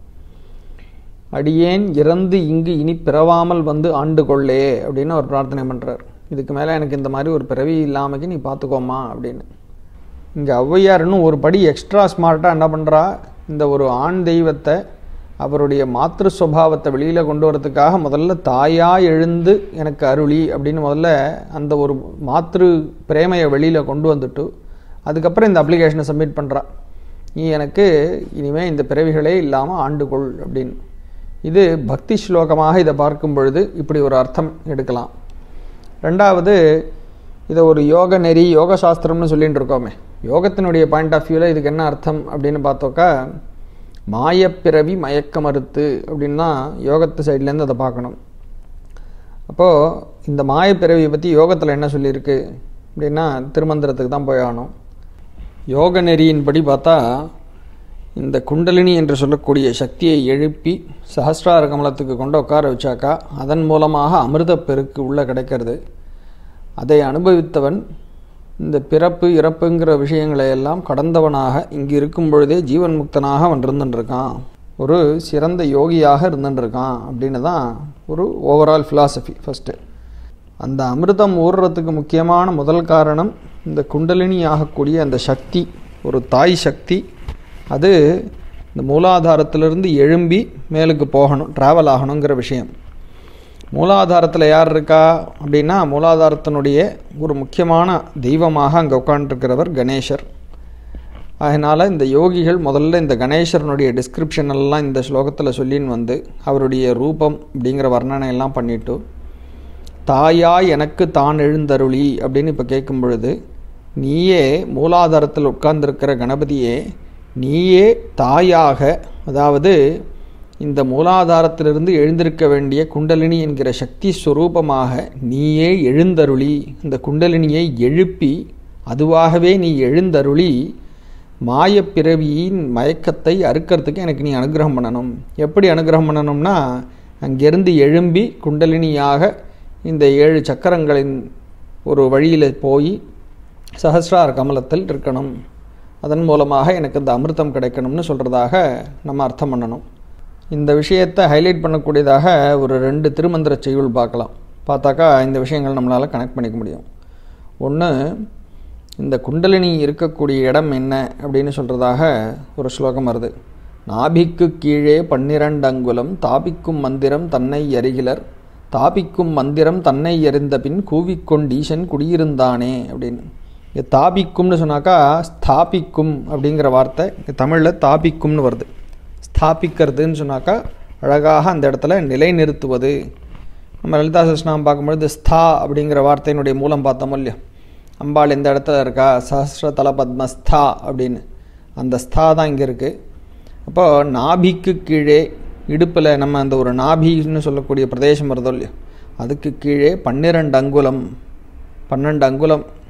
Speaker 1: அடியேன் இறந்து இங்கு இனி பிறவாமல் வந்து ஆண்டு கொள்ளே அப்படின்னு ஒரு பிரார்த்தனை பண்ணுறார் இதுக்கு மேலே எனக்கு இந்த மாதிரி ஒரு பிறவி இல்லாமக்கு நீ பார்த்துக்கோமா அப்படின்னு இங்கே ஔவையார் இன்னும் ஒரு படி எக்ஸ்ட்ரா ஸ்மார்ட்டாக என்ன பண்ணுறா இந்த ஒரு ஆண் தெய்வத்தை அவருடைய மாத்திரு சுவாவத்தை வெளியில் கொண்டு வரதுக்காக முதல்ல தாயாக எழுந்து எனக்கு அருளி அப்படின்னு முதல்ல அந்த ஒரு மாத்திரு பிரேமையை வெளியில் கொண்டு வந்துட்டு அதுக்கப்புறம் இந்த அப்ளிகேஷனை சப்மிட் பண்ணுறா நீ எனக்கு இனிமேல் இந்த பிறவிகளே இல்லாமல் ஆண்டுகொள் அப்படின்னு இது பக்தி ஸ்லோகமாக இதை பார்க்கும் பொழுது இப்படி ஒரு அர்த்தம் எடுக்கலாம் ரெண்டாவது இதை ஒரு யோக நெறி யோக சாஸ்திரம்னு சொல்லிட்டு இருக்கோமே யோகத்தினுடைய பாயிண்ட் ஆஃப் வியூவில் இதுக்கு என்ன அர்த்தம் அப்படின்னு பார்த்தோக்கா மாயப்பிறவி மயக்க மறுத்து அப்படின்னு தான் யோகத்து சைட்லேருந்து அதை பார்க்கணும் அப்போது இந்த மாயப்பிறவியை பற்றி யோகத்தில் என்ன சொல்லியிருக்கு அப்படின்னா திருமந்திரத்துக்கு தான் போய் ஆகணும் யோக நெறியின்படி பார்த்தா இந்த குண்டலினி என்று சொல்லக்கூடிய சக்தியை எழுப்பி சஹஸ்ரார கமலத்துக்கு கொண்டு உட்கார வச்சாக்கா அதன் மூலமாக அமிர்த பெருக்கு உள்ளே கிடைக்கிறது அதை அனுபவித்தவன் இந்த பிறப்பு இறப்புங்கிற விஷயங்களை எல்லாம் கடந்தவனாக இங்கு இருக்கும் பொழுதே ஜீவன் முக்தனாக அவன் இருந்துட்டுருக்கான் ஒரு சிறந்த யோகியாக இருந்துட்டுருக்கான் அப்படின்னு தான் ஒரு ஓவரால் ஃபிலாசபி ஃபஸ்ட்டு அந்த அமிர்தம் ஊறுறதுக்கு முக்கியமான முதல் காரணம் இந்த குண்டலினி ஆகக்கூடிய அந்த சக்தி ஒரு தாய் சக்தி அது இந்த மூலாதாரத்திலிருந்து எழும்பி மேலுக்கு போகணும் ட்ராவல் ஆகணுங்கிற விஷயம் மூலாதாரத்தில் யார் இருக்கா அப்படின்னா மூலாதாரத்தினுடைய ஒரு முக்கியமான தெய்வமாக அங்கே உட்காந்துருக்கிறவர் கணேசர் அதனால் இந்த யோகிகள் முதல்ல இந்த கணேசரனுடைய டிஸ்கிரிப்ஷன் எல்லாம் இந்த ஸ்லோகத்தில் சொல்லின்னு வந்து அவருடைய ரூபம் அப்படிங்கிற வர்ணனை எல்லாம் பண்ணிட்டு தாயா எனக்கு தான் எழுந்தருளி அப்படின்னு இப்போ கேட்கும் பொழுது நீயே மூலாதாரத்தில் உட்கார்ந்திருக்கிற கணபதியே நீயே தாயாக அதாவது இந்த மூலாதாரத்திலிருந்து எழுந்திருக்க வேண்டிய குண்டலினி என்கிற சக்தி ஸ்வரூபமாக நீயே எழுந்தருளி இந்த குண்டலினியை எழுப்பி அதுவாகவே நீ எழுந்தருளி மாயப்பிறவியின் மயக்கத்தை அறுக்கிறதுக்கு எனக்கு நீ அனுகிரகம் பண்ணணும் எப்படி அனுகிரகம் பண்ணணும்னா அங்கிருந்து எழும்பி குண்டலினியாக இந்த ஏழு சக்கரங்களின் ஒரு வழியில் போய் சஹசிரார் கமலத்தில் இருக்கணும் அதன் மூலமாக எனக்கு இந்த அமிர்தம் கிடைக்கணும்னு சொல்கிறதாக நம்ம அர்த்தம் பண்ணணும் இந்த விஷயத்தை ஹைலைட் பண்ணக்கூடியதாக ஒரு ரெண்டு திருமந்திர செய்யுள் பார்க்கலாம் பார்த்தாக்கா இந்த விஷயங்கள் நம்மளால் கனெக்ட் பண்ணிக்க முடியும் ஒன்று இந்த குண்டலினி இருக்கக்கூடிய இடம் என்ன அப்படின்னு சொல்கிறதாக ஒரு ஸ்லோகம் வருது நாபிக்கு கீழே பன்னிரண்டு அங்குலம் தாபிக்கும் மந்திரம் தன்னை எறிகிலர் தாபிக்கும் மந்திரம் தன்னை எறிந்த பின் கூவிக்கொண்டீசன் குடியிருந்தானே அப்படின்னு இங்கே தாபிக்கும்னு சொன்னாக்கா ஸ்தாபிக்கும் அப்படிங்கிற வார்த்தை இங்கே தமிழில் தாபிக்கும்னு வருது ஸ்தாபிக்கிறதுன்னு சொன்னாக்கா அழகாக அந்த இடத்துல நிலைநிறுத்துவது நம்ம லலிதா சஸ்நாமம் பார்க்கும்பொழுது ஸ்தா அப்படிங்கிற வார்த்தையினுடைய மூலம் பார்த்தோமோ இல்லையா அம்பாள் எந்த இடத்துல இருக்கா சஹஸ்ர தல பத்மஸ்தா அப்படின்னு அந்த ஸ்தா தான் இங்கே இருக்குது அப்போது நாபிக்கு கீழே இடுப்பில் நம்ம அந்த ஒரு நாபின்னு சொல்லக்கூடிய பிரதேசம் வருதோ இல்லையோ அதுக்கு கீழே பன்னிரண்டு அங்குலம் பன்னெண்டு அங்குலம்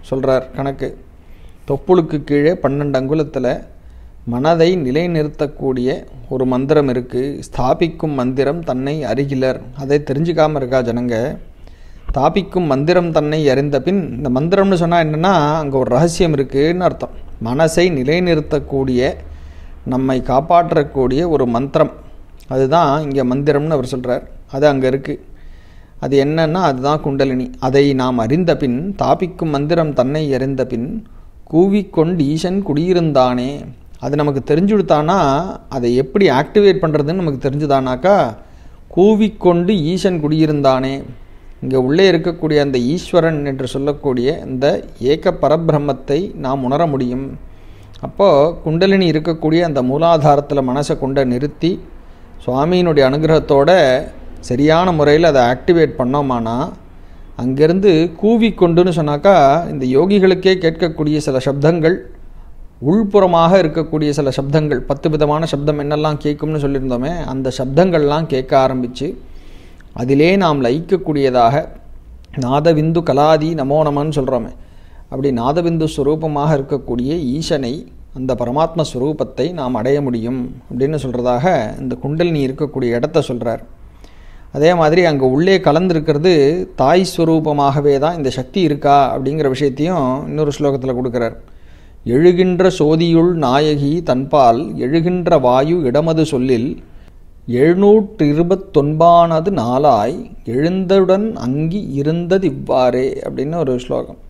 Speaker 1: சொல்கிறார் கணக்கு தொப்புளுக்கு கீழே பன்னெண்டு அங்குலத்தில் மனதை நிலைநிறுத்தக்கூடிய ஒரு மந்திரம் இருக்குது ஸ்தாபிக்கும் மந்திரம் தன்னை அருகிலர் அதை தெரிஞ்சுக்காமல் இருக்கா ஜனங்க தாபிக்கும் மந்திரம் தன்னை அறிந்த பின் இந்த மந்திரம்னு சொன்னால் என்னென்னா அங்கே ஒரு ரகசியம் இருக்குதுன்னு அர்த்தம் மனசை நிலைநிறுத்தக்கூடிய நம்மை காப்பாற்றக்கூடிய ஒரு மந்திரம் அதுதான் இங்கே மந்திரம்னு அவர் சொல்கிறார் அது அங்கே இருக்குது அது என்னன்னா அதுதான் குண்டலினி அதை நாம் அறிந்த பின் தாபிக்கும் மந்திரம் தன்னை அறிந்த பின் கூவிக்கொண்டு ஈசன் குடியிருந்தானே அது நமக்கு தெரிஞ்சுடுத்தானா அதை எப்படி ஆக்டிவேட் பண்ணுறதுன்னு நமக்கு தெரிஞ்சுதானாக்கா கூவிக்கொண்டு ஈசன் குடியிருந்தானே இங்கே உள்ளே இருக்கக்கூடிய அந்த ஈஸ்வரன் என்று சொல்லக்கூடிய இந்த ஏக பரபிரம்மத்தை நாம் உணர முடியும் அப்போது குண்டலினி இருக்கக்கூடிய அந்த மூலாதாரத்தில் மனசை கொண்ட நிறுத்தி சுவாமியினுடைய அனுகிரகத்தோட சரியான முறையில் அதை ஆக்டிவேட் பண்ணோமானா அங்கேருந்து கூவிக்கொண்டுன்னு சொன்னாக்கா இந்த யோகிகளுக்கே கேட்கக்கூடிய சில சப்தங்கள் உள்புறமாக இருக்கக்கூடிய சில சப்தங்கள் பத்து விதமான சப்தம் என்னெல்லாம் கேட்கும்னு சொல்லியிருந்தோமே அந்த சப்தங்கள்லாம் கேட்க ஆரம்பித்து அதிலே நாம் லயிக்கக்கூடியதாக நாதவிந்து கலாதி நமோ நமன்னு சொல்கிறோமே அப்படி நாதபிந்து ஸ்வரூபமாக இருக்கக்கூடிய ஈசனை அந்த பரமாத்ம ஸ்வரூபத்தை நாம் அடைய முடியும் அப்படின்னு சொல்கிறதாக இந்த குண்டலினி இருக்கக்கூடிய இடத்த சொல்கிறார் அதே மாதிரி அங்கே உள்ளே கலந்துருக்கிறது தாய் ஸ்வரூபமாகவே தான் இந்த சக்தி இருக்கா அப்படிங்கிற விஷயத்தையும் இன்னொரு ஸ்லோகத்தில் கொடுக்குறார் எழுகின்ற சோதியுள் நாயகி தன்பால் எழுகின்ற வாயு இடமது சொல்லில் எழுநூற்று இருபத்தொன்பானது நாளாய் எழுந்தவுடன் அங்கி இருந்தது இவ்வாறே அப்படின்னு ஒரு ஸ்லோகம்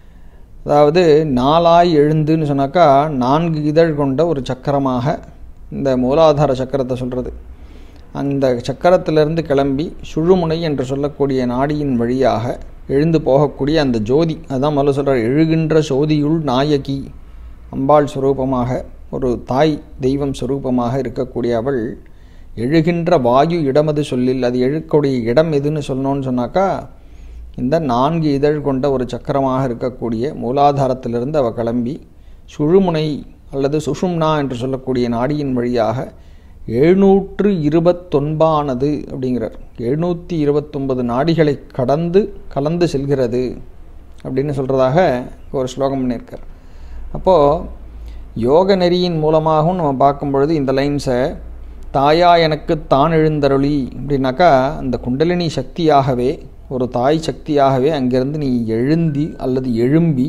Speaker 1: அதாவது நாளாய் எழுந்துன்னு சொன்னாக்கா நான்கு இதழ் கொண்ட ஒரு சக்கரமாக இந்த மூலாதார சக்கரத்தை சொல்கிறது அந்த சக்கரத்திலிருந்து கிளம்பி சுழுமுனை என்று சொல்லக்கூடிய நாடியின் வழியாக எழுந்து போகக்கூடிய அந்த ஜோதி அதான் முதல்ல சொல்கிறார் எழுகின்ற சோதியுள் நாயகி அம்பாள் சுரூபமாக ஒரு தாய் தெய்வம் சுரூபமாக இருக்கக்கூடிய அவள் எழுகின்ற வாயு இடமது சொல்லில் அது எழுக்கக்கூடிய இடம் எதுன்னு சொல்லணும்னு சொன்னாக்கா இந்த நான்கு இதழ் கொண்ட ஒரு சக்கரமாக இருக்கக்கூடிய மூலாதாரத்திலிருந்து அவள் கிளம்பி சுழுமுனை அல்லது சுஷும்னா என்று சொல்லக்கூடிய நாடியின் வழியாக எழுநூற்று இருபத்தொன்பானது அப்படிங்கிறார் எழுநூற்றி இருபத்தொன்பது நாடிகளை கடந்து கலந்து செல்கிறது அப்படின்னு சொல்கிறதாக ஒரு ஸ்லோகம் பண்ணியிருக்கார் அப்போது யோக நெறியின் மூலமாகவும் நம்ம பார்க்கும் பொழுது இந்த லைன்ஸை தாயா எனக்கு தான் எழுந்தருளி அப்படின்னாக்கா அந்த குண்டலினி சக்தியாகவே ஒரு தாய் சக்தியாகவே அங்கிருந்து நீ எழுந்தி அல்லது எழும்பி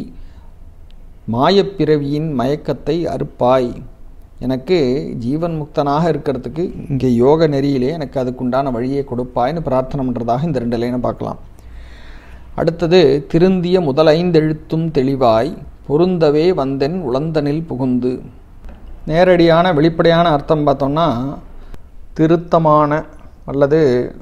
Speaker 1: மாயப்பிறவியின் மயக்கத்தை அறுப்பாய் எனக்கு ஜீவன் முக்தனாக இருக்கிறதுக்கு இங்கே யோக நெறியிலே எனக்கு அதுக்குண்டான வழியை கொடுப்பாய்னு பிரார்த்தனை பண்ணுறதாக இந்த ரெண்டு லைனை பார்க்கலாம் அடுத்தது திருந்திய முதலைந்தெழுத்தும் தெளிவாய் பொருந்தவே வந்தென் உளந்தனில் புகுந்து நேரடியான வெளிப்படையான அர்த்தம் பார்த்தோம்னா திருத்தமான அல்லது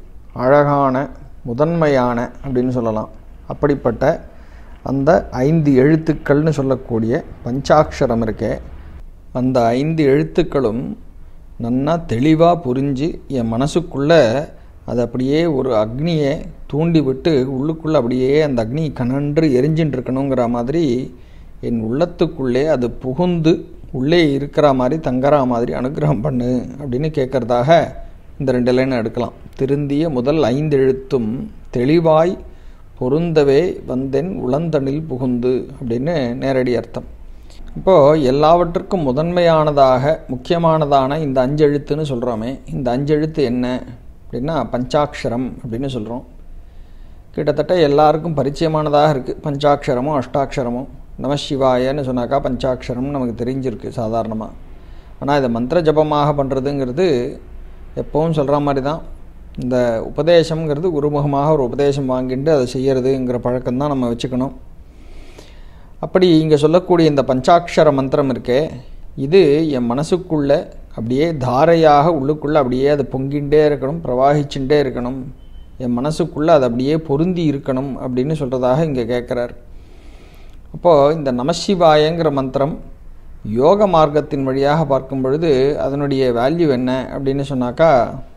Speaker 1: அழகான முதன்மையான அப்படின்னு சொல்லலாம் அப்படிப்பட்ட அந்த ஐந்து எழுத்துக்கள்னு சொல்லக்கூடிய பஞ்சாட்சரம் இருக்கே அந்த ஐந்து எழுத்துக்களும் நன்னா தெளிவாக புரிஞ்சு என் மனசுக்குள்ளே அது அப்படியே ஒரு அக்னியை தூண்டி விட்டு உள்ளுக்குள்ளே அப்படியே அந்த அக்னி கனன்று எரிஞ்சின்னு இருக்கணுங்கிற மாதிரி என் உள்ளத்துக்குள்ளே அது புகுந்து உள்ளே இருக்கிற மாதிரி தங்குற மாதிரி அனுகிரகம் பண்ணு அப்படின்னு கேட்குறதாக இந்த ரெண்டு லைன் எடுக்கலாம் திருந்திய முதல் ஐந்து எழுத்தும் தெளிவாய் பொருந்தவே வந்தென் உளந்தனில் புகுந்து அப்படின்னு நேரடி அர்த்தம் இப்போது எல்லாவற்றுக்கும் முதன்மையானதாக முக்கியமானதான இந்த அஞ்செழுத்துன்னு சொல்கிறோமே இந்த அஞ்செழுத்து என்ன அப்படின்னா பஞ்சாட்சரம் அப்படின்னு சொல்கிறோம் கிட்டத்தட்ட எல்லாருக்கும் பரிச்சயமானதாக இருக்குது பஞ்சாட்சரமும் அஷ்டாட்சரமும் நமசிவாயன்னு சொன்னாக்கா பஞ்சாட்சரம் நமக்கு தெரிஞ்சிருக்கு சாதாரணமாக ஆனால் இதை மந்திர ஜபமாக பண்ணுறதுங்கிறது எப்பவும் சொல்கிற மாதிரி தான் இந்த உபதேசம்ங்கிறது குருமுகமாக ஒரு உபதேசம் வாங்கிட்டு அதை செய்யறதுங்கிற பழக்கம்தான் நம்ம வச்சுக்கணும் அப்படி இங்கே சொல்லக்கூடிய இந்த பஞ்சாட்சர மந்திரம் இருக்கே இது என் மனசுக்குள்ளே அப்படியே தாரையாக உள்ளுக்குள்ளே அப்படியே அது பொங்கிண்டே இருக்கணும் பிரவாகிச்சுட்டே இருக்கணும் என் மனசுக்குள்ளே அது அப்படியே பொருந்தி இருக்கணும் அப்படின்னு சொல்கிறதாக இங்கே கேட்குறார் அப்போது இந்த நமசிவாயங்கிற மந்திரம் யோக மார்க்கத்தின் வழியாக பார்க்கும் பொழுது அதனுடைய வேல்யூ என்ன அப்படின்னு சொன்னாக்கா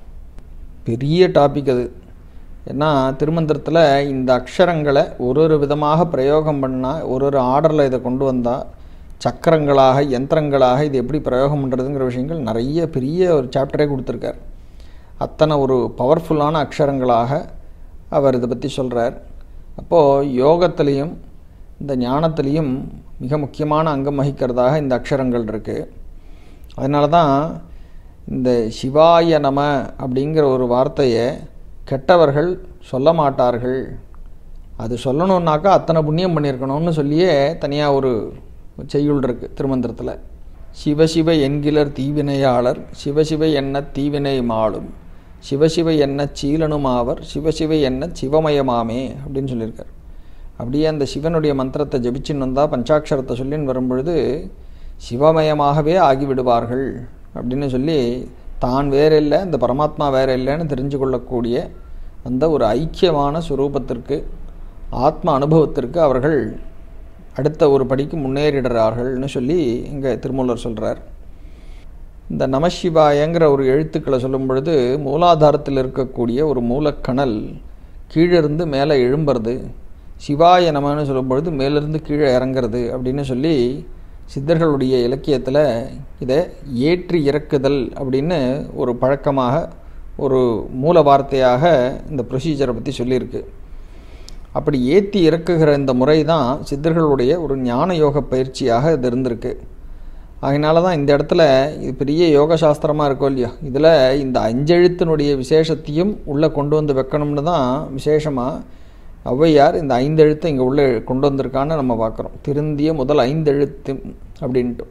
Speaker 1: பெரிய டாபிக் அது ஏன்னா திருமந்திரத்தில் இந்த அக்ஷரங்களை ஒரு ஒரு விதமாக பிரயோகம் பண்ணால் ஒரு ஒரு ஆர்டரில் இதை கொண்டு வந்தால் சக்கரங்களாக யந்திரங்களாக இது எப்படி பிரயோகம் பண்ணுறதுங்கிற விஷயங்கள் நிறைய பெரிய ஒரு சாப்டரே கொடுத்துருக்கார் அத்தனை ஒரு பவர்ஃபுல்லான அக்ஷரங்களாக அவர் இதை பற்றி சொல்கிறார் அப்போது யோகத்திலையும் இந்த ஞானத்திலையும் மிக முக்கியமான அங்கம் வகிக்கிறதாக இந்த அக்ஷரங்கள் இருக்குது அதனால தான் இந்த சிவாய நம அப்படிங்கிற ஒரு வார்த்தையை கெட்டவர்கள் சொல்ல மாட்டார்கள் அது சொல்லணுன்னாக்கா அத்தனை புண்ணியம் பண்ணியிருக்கணும்னு சொல்லியே தனியாக ஒரு செய்யுள் இருக்குது திருமந்திரத்தில் சிவசிவ என்கிலர் தீவினையாளர் சிவசிவ என்ன தீவினை மாளும் சிவசிவ என்ன சீலனுமாவர் சிவசிவ என்ன சிவமயமாமே அப்படின்னு சொல்லியிருக்கார் அப்படியே அந்த சிவனுடைய மந்திரத்தை ஜபிச்சுன்னு வந்தால் பஞ்சாட்சரத்தை சொல்லின்னு வரும்பொழுது சிவமயமாகவே ஆகிவிடுவார்கள் அப்படின்னு சொல்லி தான் வேற இல்லை இந்த பரமாத்மா வேற இல்லைன்னு தெரிஞ்சு கொள்ளக்கூடிய அந்த ஒரு ஐக்கியமான சுரூபத்திற்கு ஆத்ம அனுபவத்திற்கு அவர்கள் அடுத்த ஒரு படிக்கு முன்னேறிடுறார்கள்னு சொல்லி இங்கே திருமூலர் சொல்கிறார் இந்த நமசிவாயங்கிற ஒரு எழுத்துக்களை சொல்லும் பொழுது மூலாதாரத்தில் இருக்கக்கூடிய ஒரு மூலக்கணல் கீழிருந்து மேலே எழும்புறது சிவாய நமன்னு சொல்லும் பொழுது மேலிருந்து கீழே இறங்குறது அப்படின்னு சொல்லி சித்தர்களுடைய இலக்கியத்தில் இதை ஏற்றி இறக்குதல் அப்படின்னு ஒரு பழக்கமாக ஒரு மூல வார்த்தையாக இந்த ப்ரொசீஜரை பற்றி சொல்லியிருக்கு அப்படி ஏற்றி இறக்குகிற இந்த முறை தான் சித்தர்களுடைய ஒரு ஞான யோக பயிற்சியாக இது இருந்திருக்கு அதனால தான் இந்த இடத்துல இது பெரிய யோக சாஸ்திரமாக இருக்கும் இல்லையா இதில் இந்த அஞ்செழுத்தினுடைய விசேஷத்தையும் உள்ளே கொண்டு வந்து வைக்கணும்னு தான் விசேஷமாக ஔவையார் இந்த ஐந்தெழுத்தை இங்கே உள்ளே கொண்டு வந்திருக்கான்னு நம்ம பார்க்குறோம் திருந்திய முதல் ஐந்தெழுத்து அப்படின்ட்டு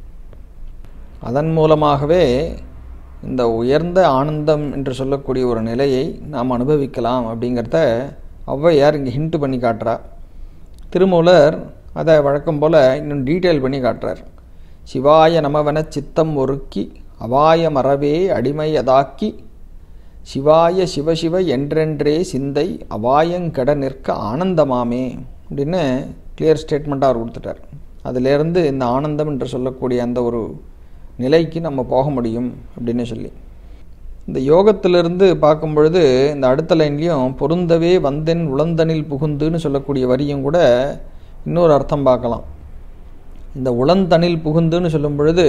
Speaker 1: அதன் மூலமாகவே இந்த உயர்ந்த ஆனந்தம் என்று சொல்லக்கூடிய ஒரு நிலையை நாம் அனுபவிக்கலாம் அப்படிங்கிறத ஔவையார் இங்கே ஹிண்ட் பண்ணி காட்டுறா திருமூலர் அதை வழக்கம் போல் இன்னும் டீட்டெயில் பண்ணி காட்டுறார் சிவாய நமவன சித்தம் ஒருக்கி அவாய மறவே அடிமையதாக்கி சிவாய சிவசிவ என்றென்றே சிந்தை அபாயங்கட நிற்க ஆனந்தமாமே அப்படின்னு கிளியர் ஸ்டேட்மெண்ட்டாக அவர் கொடுத்துட்டார் அதிலேருந்து இந்த ஆனந்தம் என்று சொல்லக்கூடிய அந்த ஒரு நிலைக்கு நம்ம போக முடியும் அப்படின்னு சொல்லி இந்த யோகத்திலிருந்து பார்க்கும் பொழுது இந்த அடுத்த லைன்லேயும் பொருந்தவே வந்தென் உளந்தனில் புகுந்துன்னு சொல்லக்கூடிய வரியும் கூட இன்னொரு அர்த்தம் பார்க்கலாம் இந்த உளந்தனில் புகுந்துன்னு சொல்லும் பொழுது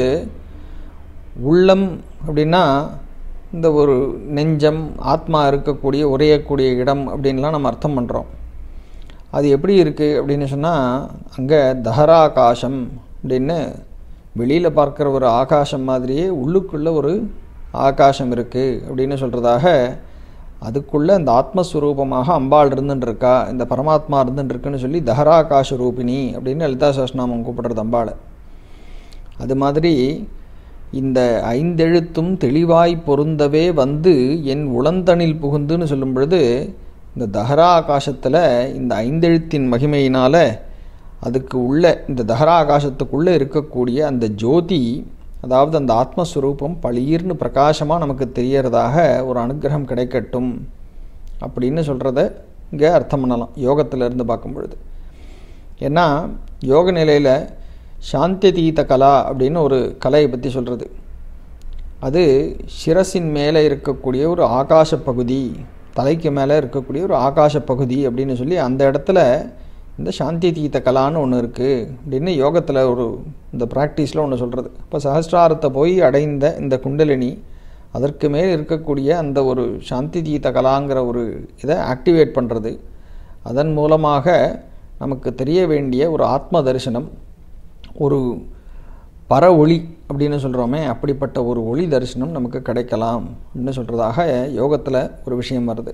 Speaker 1: உள்ளம் அப்படின்னா இந்த ஒரு நெஞ்சம் ஆத்மா இருக்கக்கூடிய உரையக்கூடிய இடம் அப்படின்லாம் நம்ம அர்த்தம் பண்ணுறோம் அது எப்படி இருக்குது அப்படின்னு சொன்னால் அங்கே தஹராகாசம் அப்படின்னு வெளியில் பார்க்குற ஒரு ஆகாசம் மாதிரியே உள்ளுக்குள்ளே ஒரு ஆகாசம் இருக்குது அப்படின்னு சொல்கிறதாக அதுக்குள்ளே இந்த ஆத்மஸ்வரூபமாக அம்பாள் இருந்துட்டு இருக்கா இந்த பரமாத்மா இருந்துட்டு இருக்குன்னு சொல்லி தஹராகாஷ ரூபிணி அப்படின்னு லலிதா சஹஸ்நாமம் கூப்பிடுறது அம்பாளை அது மாதிரி இந்த ஐந்தெழுத்தும் தெளிவாய் பொருந்தவே வந்து என் உளந்தனில் புகுந்துன்னு சொல்லும் பொழுது இந்த தஹரா ஆகாசத்தில் இந்த ஐந்தெழுத்தின் மகிமையினால் அதுக்கு உள்ள இந்த தஹரா ஆகாசத்துக்குள்ளே இருக்கக்கூடிய அந்த ஜோதி அதாவது அந்த ஆத்மஸ்வரூபம் பளீர்னு பிரகாசமாக நமக்கு தெரியறதாக ஒரு அனுகிரகம் கிடைக்கட்டும் அப்படின்னு சொல்கிறத இங்கே அர்த்தம் பண்ணலாம் யோகத்தில் இருந்து பார்க்கும் பொழுது ஏன்னா யோக நிலையில் சாந்தியதீத கலா அப்படின்னு ஒரு கலையை பற்றி சொல்கிறது அது சிரசின் மேலே இருக்கக்கூடிய ஒரு ஆகாச பகுதி தலைக்கு மேலே இருக்கக்கூடிய ஒரு ஆகாச பகுதி அப்படின்னு சொல்லி அந்த இடத்துல இந்த சாந்தி தீத்த கலான்னு ஒன்று இருக்குது அப்படின்னு யோகத்தில் ஒரு இந்த ப்ராக்டிஸில் ஒன்று சொல்கிறது இப்போ சஹஸ்ராரத்தை போய் அடைந்த இந்த குண்டலினி அதற்கு மேல் இருக்கக்கூடிய அந்த ஒரு சாந்தி தீத்த கலாங்கிற ஒரு இதை ஆக்டிவேட் பண்ணுறது அதன் மூலமாக நமக்கு தெரிய வேண்டிய ஒரு ஆத்ம தரிசனம் ஒரு பர ஒளி அப்படின்னு சொல்கிறோமே அப்படிப்பட்ட ஒரு ஒளி தரிசனம் நமக்கு கிடைக்கலாம் அப்படின்னு சொல்கிறதாக யோகத்தில் ஒரு விஷயம் வருது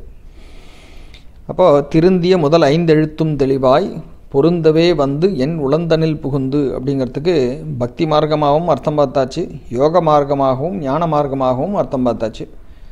Speaker 1: அப்போ திருந்திய முதல் ஐந்தெழுத்தும் தெளிவாய் பொருந்தவே வந்து என் உளந்தனில் புகுந்து அப்படிங்கிறதுக்கு பக்தி மார்க்கமாகவும் அர்த்தம் பார்த்தாச்சு யோக மார்க்கமாகவும் ஞான மார்க்கமாகவும் அர்த்தம் பார்த்தாச்சு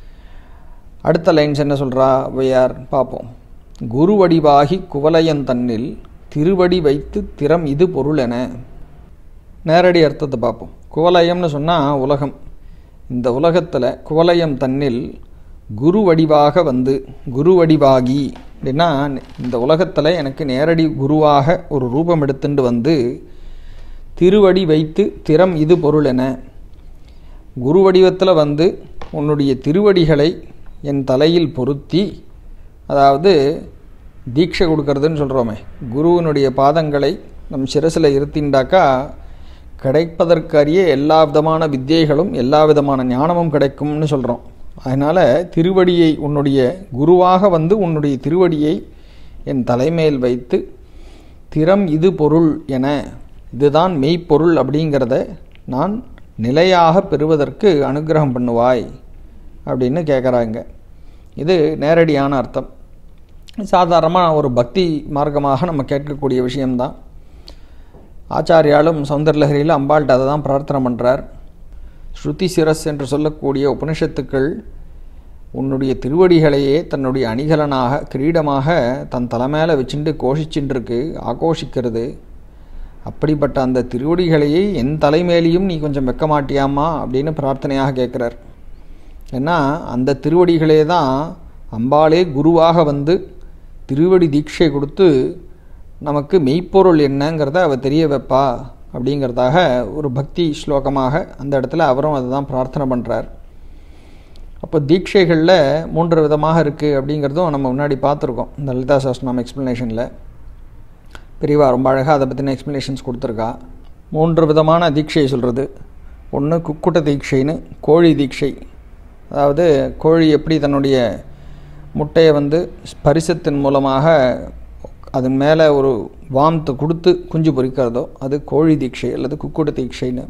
Speaker 1: அடுத்த லைன்ஸ் என்ன சொல்கிறா வையார் பார்ப்போம் குரு வடிவாகி குவலயன் தன்னில் திருவடி வைத்து திறம் இது பொருள் என நேரடி அர்த்தத்தை பார்ப்போம் குவலயம்னு சொன்னால் உலகம் இந்த உலகத்தில் குவலயம் தன்னில் குரு வடிவாக வந்து குரு வடிவாகி அப்படின்னா இந்த உலகத்தில் எனக்கு நேரடி குருவாக ஒரு ரூபம் எடுத்துட்டு வந்து திருவடி வைத்து திறம் இது பொருள் என குரு வடிவத்தில் வந்து உன்னுடைய திருவடிகளை என் தலையில் பொருத்தி அதாவது தீட்சை கொடுக்கறதுன்னு சொல்கிறோமே குருவினுடைய பாதங்களை நம் சிரசில் இருத்தின்டாக்கா கிடைப்பதற்கரிய எல்லா விதமான வித்தியைகளும் எல்லா விதமான ஞானமும் கிடைக்கும்னு சொல்கிறோம் அதனால் திருவடியை உன்னுடைய குருவாக வந்து உன்னுடைய திருவடியை என் தலைமேல் வைத்து
Speaker 2: திறம் இது பொருள் என இதுதான் மெய்ப்பொருள் அப்படிங்கிறத நான் நிலையாக பெறுவதற்கு அனுகிரகம் பண்ணுவாய் அப்படின்னு கேட்குறாங்க இது நேரடியான அர்த்தம் சாதாரணமாக ஒரு பக்தி மார்க்கமாக நம்ம கேட்கக்கூடிய விஷயம்தான் ஆச்சாரியாலும் சௌந்தர்லஹரியில் அம்பாள்கிட்ட அதை தான் பிரார்த்தனை பண்ணுறார் ஸ்ருதி சிரஸ் என்று சொல்லக்கூடிய உபனிஷத்துக்கள் உன்னுடைய திருவடிகளையே தன்னுடைய அணிகலனாக கிரீடமாக தன் தலைமையில வச்சுட்டு கோஷிச்சுட்டுருக்கு ஆகோஷிக்கிறது அப்படிப்பட்ட அந்த திருவடிகளையே என் தலைமையிலையும் நீ கொஞ்சம் வைக்க மாட்டியாமா அப்படின்னு பிரார்த்தனையாக கேட்குறார் ஏன்னா அந்த திருவடிகளே தான் அம்பாளே குருவாக வந்து திருவடி தீட்சை கொடுத்து நமக்கு மெய்ப்பொருள் என்னங்கிறத அவ தெரிய வைப்பா அப்படிங்கிறதாக ஒரு பக்தி ஸ்லோகமாக அந்த இடத்துல அவரும் அதை தான் பிரார்த்தனை பண்ணுறார் அப்போ தீட்சைகளில் மூன்று விதமாக இருக்குது அப்படிங்கிறதும் நம்ம முன்னாடி பார்த்துருக்கோம் இந்த லலிதா சாஸ்திரம் எக்ஸ்ப்ளனேஷனில் பெரியவா ரொம்ப அழகாக அதை பற்றின எக்ஸ்ப்ளனேஷன்ஸ் கொடுத்துருக்கா மூன்று விதமான தீட்சை சொல்கிறது ஒன்று குக்குட்ட தீட்சைன்னு கோழி தீட்சை அதாவது கோழி எப்படி தன்னுடைய முட்டையை வந்து ஸ்பரிசத்தின் மூலமாக அதன் மேலே ஒரு வாம்த்து கொடுத்து குஞ்சு பொரிக்கிறதோ அது கோழி தீட்சை அல்லது குக்குட தீட்சைன்னு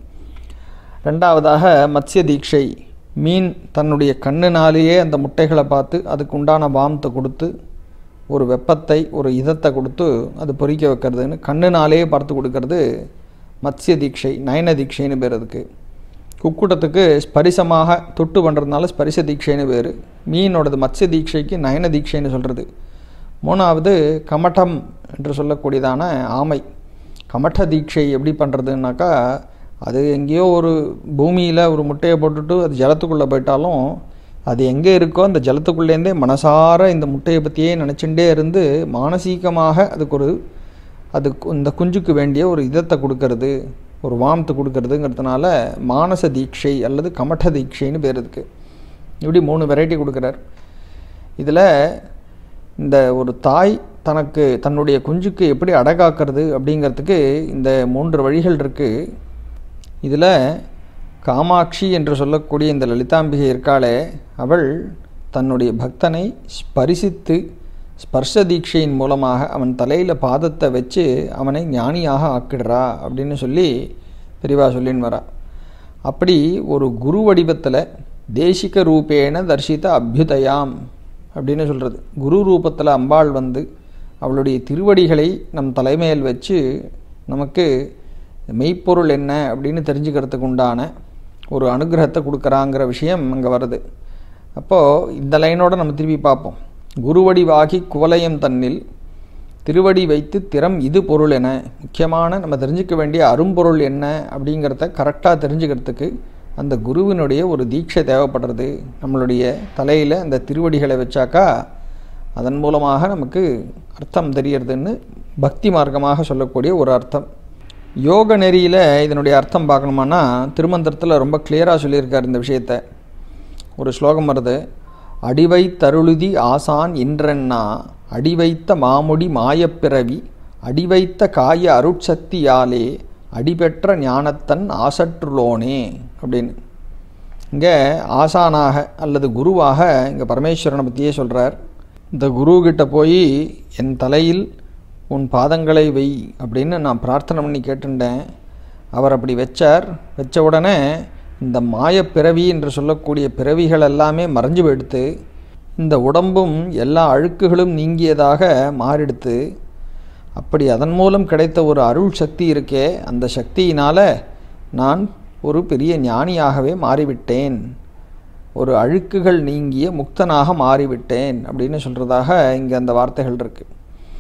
Speaker 2: ரெண்டாவதாக மத்ய தீட்சை மீன் தன்னுடைய கண்ணுனாலேயே அந்த முட்டைகளை பார்த்து அதுக்கு உண்டான வாம்த்தை கொடுத்து ஒரு வெப்பத்தை ஒரு இதத்தை கொடுத்து அது பொறிக்க வைக்கிறதுன்னு கண்ணுனாலேயே பார்த்து கொடுக்கறது மத்ய தீட்சை நயன தீட்சைன்னு பேர் அதுக்கு குக்குட்டத்துக்கு ஸ்பரிசமாக தொட்டு பண்ணுறதுனால ஸ்பரிச தீட்சைன்னு பேர் மீனோடது மத்ய தீட்சைக்கு நயன தீட்சைன்னு சொல்கிறது மூணாவது கமட்டம் என்று சொல்லக்கூடியதான ஆமை கமட்ட தீட்சை எப்படி பண்ணுறதுனாக்கா அது எங்கேயோ ஒரு பூமியில் ஒரு முட்டையை போட்டுட்டு அது ஜலத்துக்குள்ளே போயிட்டாலும் அது எங்கே இருக்கோ அந்த ஜலத்துக்குள்ளேருந்தே மனசார இந்த முட்டையை பற்றியே நினச்சிட்டே இருந்து மானசீகமாக அதுக்கு ஒரு அது இந்த குஞ்சுக்கு வேண்டிய ஒரு இதத்தை கொடுக்கறது ஒரு வாமத்தை கொடுக்கறதுங்கிறதுனால மானச தீட்சை அல்லது கமட்ட தீட்சைன்னு பேர் இதுக்கு இப்படி மூணு வெரைட்டி கொடுக்குறார் இதில் இந்த ஒரு தாய் தனக்கு தன்னுடைய குஞ்சுக்கு எப்படி அடகாக்கிறது அப்படிங்கிறதுக்கு இந்த மூன்று வழிகள் இருக்குது இதில் காமாட்சி என்று சொல்லக்கூடிய இந்த லலிதாம்பிகை இருக்காளே அவள் தன்னுடைய பக்தனை ஸ்பரிசித்து ஸ்பர்ஷ தீட்சையின் மூலமாக அவன் தலையில் பாதத்தை வச்சு அவனை ஞானியாக ஆக்கிடுறா அப்படின்னு சொல்லி பெரியவா சொல்லின்னு வரா அப்படி ஒரு குரு வடிவத்தில் தேசிக ரூபேன தர்சித அபியுதயாம் அப்படின்னு சொல்கிறது குரு ரூபத்தில் அம்பாள் வந்து அவளுடைய திருவடிகளை நம் தலைமையில் வச்சு நமக்கு மெய்ப்பொருள் என்ன அப்படின்னு தெரிஞ்சுக்கிறதுக்கு உண்டான ஒரு அனுகிரகத்தை கொடுக்குறாங்கிற விஷயம் அங்கே வருது அப்போது இந்த லைனோட நம்ம திருப்பி பார்ப்போம் குருவடிவாகி குவலயம் தன்னில் திருவடி வைத்து திறம் இது பொருள் என முக்கியமான நம்ம தெரிஞ்சுக்க வேண்டிய அரும்பொருள் என்ன அப்படிங்கிறத கரெக்டாக தெரிஞ்சுக்கிறதுக்கு அந்த குருவினுடைய ஒரு தீட்சை தேவைப்படுறது நம்மளுடைய தலையில் அந்த திருவடிகளை வச்சாக்கா அதன் மூலமாக நமக்கு அர்த்தம் தெரியறதுன்னு பக்தி மார்க்கமாக சொல்லக்கூடிய ஒரு அர்த்தம் யோக நெறியில் இதனுடைய அர்த்தம் பார்க்கணுமானா திருமந்திரத்தில் ரொம்ப கிளியராக சொல்லியிருக்கார் இந்த விஷயத்த ஒரு ஸ்லோகம் வருது அடிவை தருளுதி ஆசான் இன்றென்னா அடிவைத்த மாமுடி மாயப்பிறவி அடிவைத்த காய அருட்சக்தியாலே அடிபெற்ற ஞானத்தன் ஆசற்றுலோனே அப்படின்னு இங்கே ஆசானாக அல்லது குருவாக இங்கே பரமேஸ்வரனை பற்றியே சொல்கிறார் இந்த குருக்கிட்ட போய் என் தலையில் உன் பாதங்களை வை அப்படின்னு நான் பிரார்த்தனை பண்ணி கேட்டுட்டேன் அவர் அப்படி வச்சார் வச்ச உடனே இந்த மாயப்பிறவி என்று சொல்லக்கூடிய பிறவிகள் எல்லாமே மறைஞ்சு போயிடுத்து இந்த உடம்பும் எல்லா அழுக்குகளும் நீங்கியதாக மாறிடுத்து அப்படி அதன் மூலம் கிடைத்த ஒரு அருள் சக்தி இருக்கே அந்த சக்தியினால் நான் ஒரு பெரிய ஞானியாகவே மாறிவிட்டேன் ஒரு அழுக்குகள் நீங்கிய முக்தனாக மாறிவிட்டேன் அப்படின்னு சொல்கிறதாக இங்கே அந்த வார்த்தைகள் இருக்குது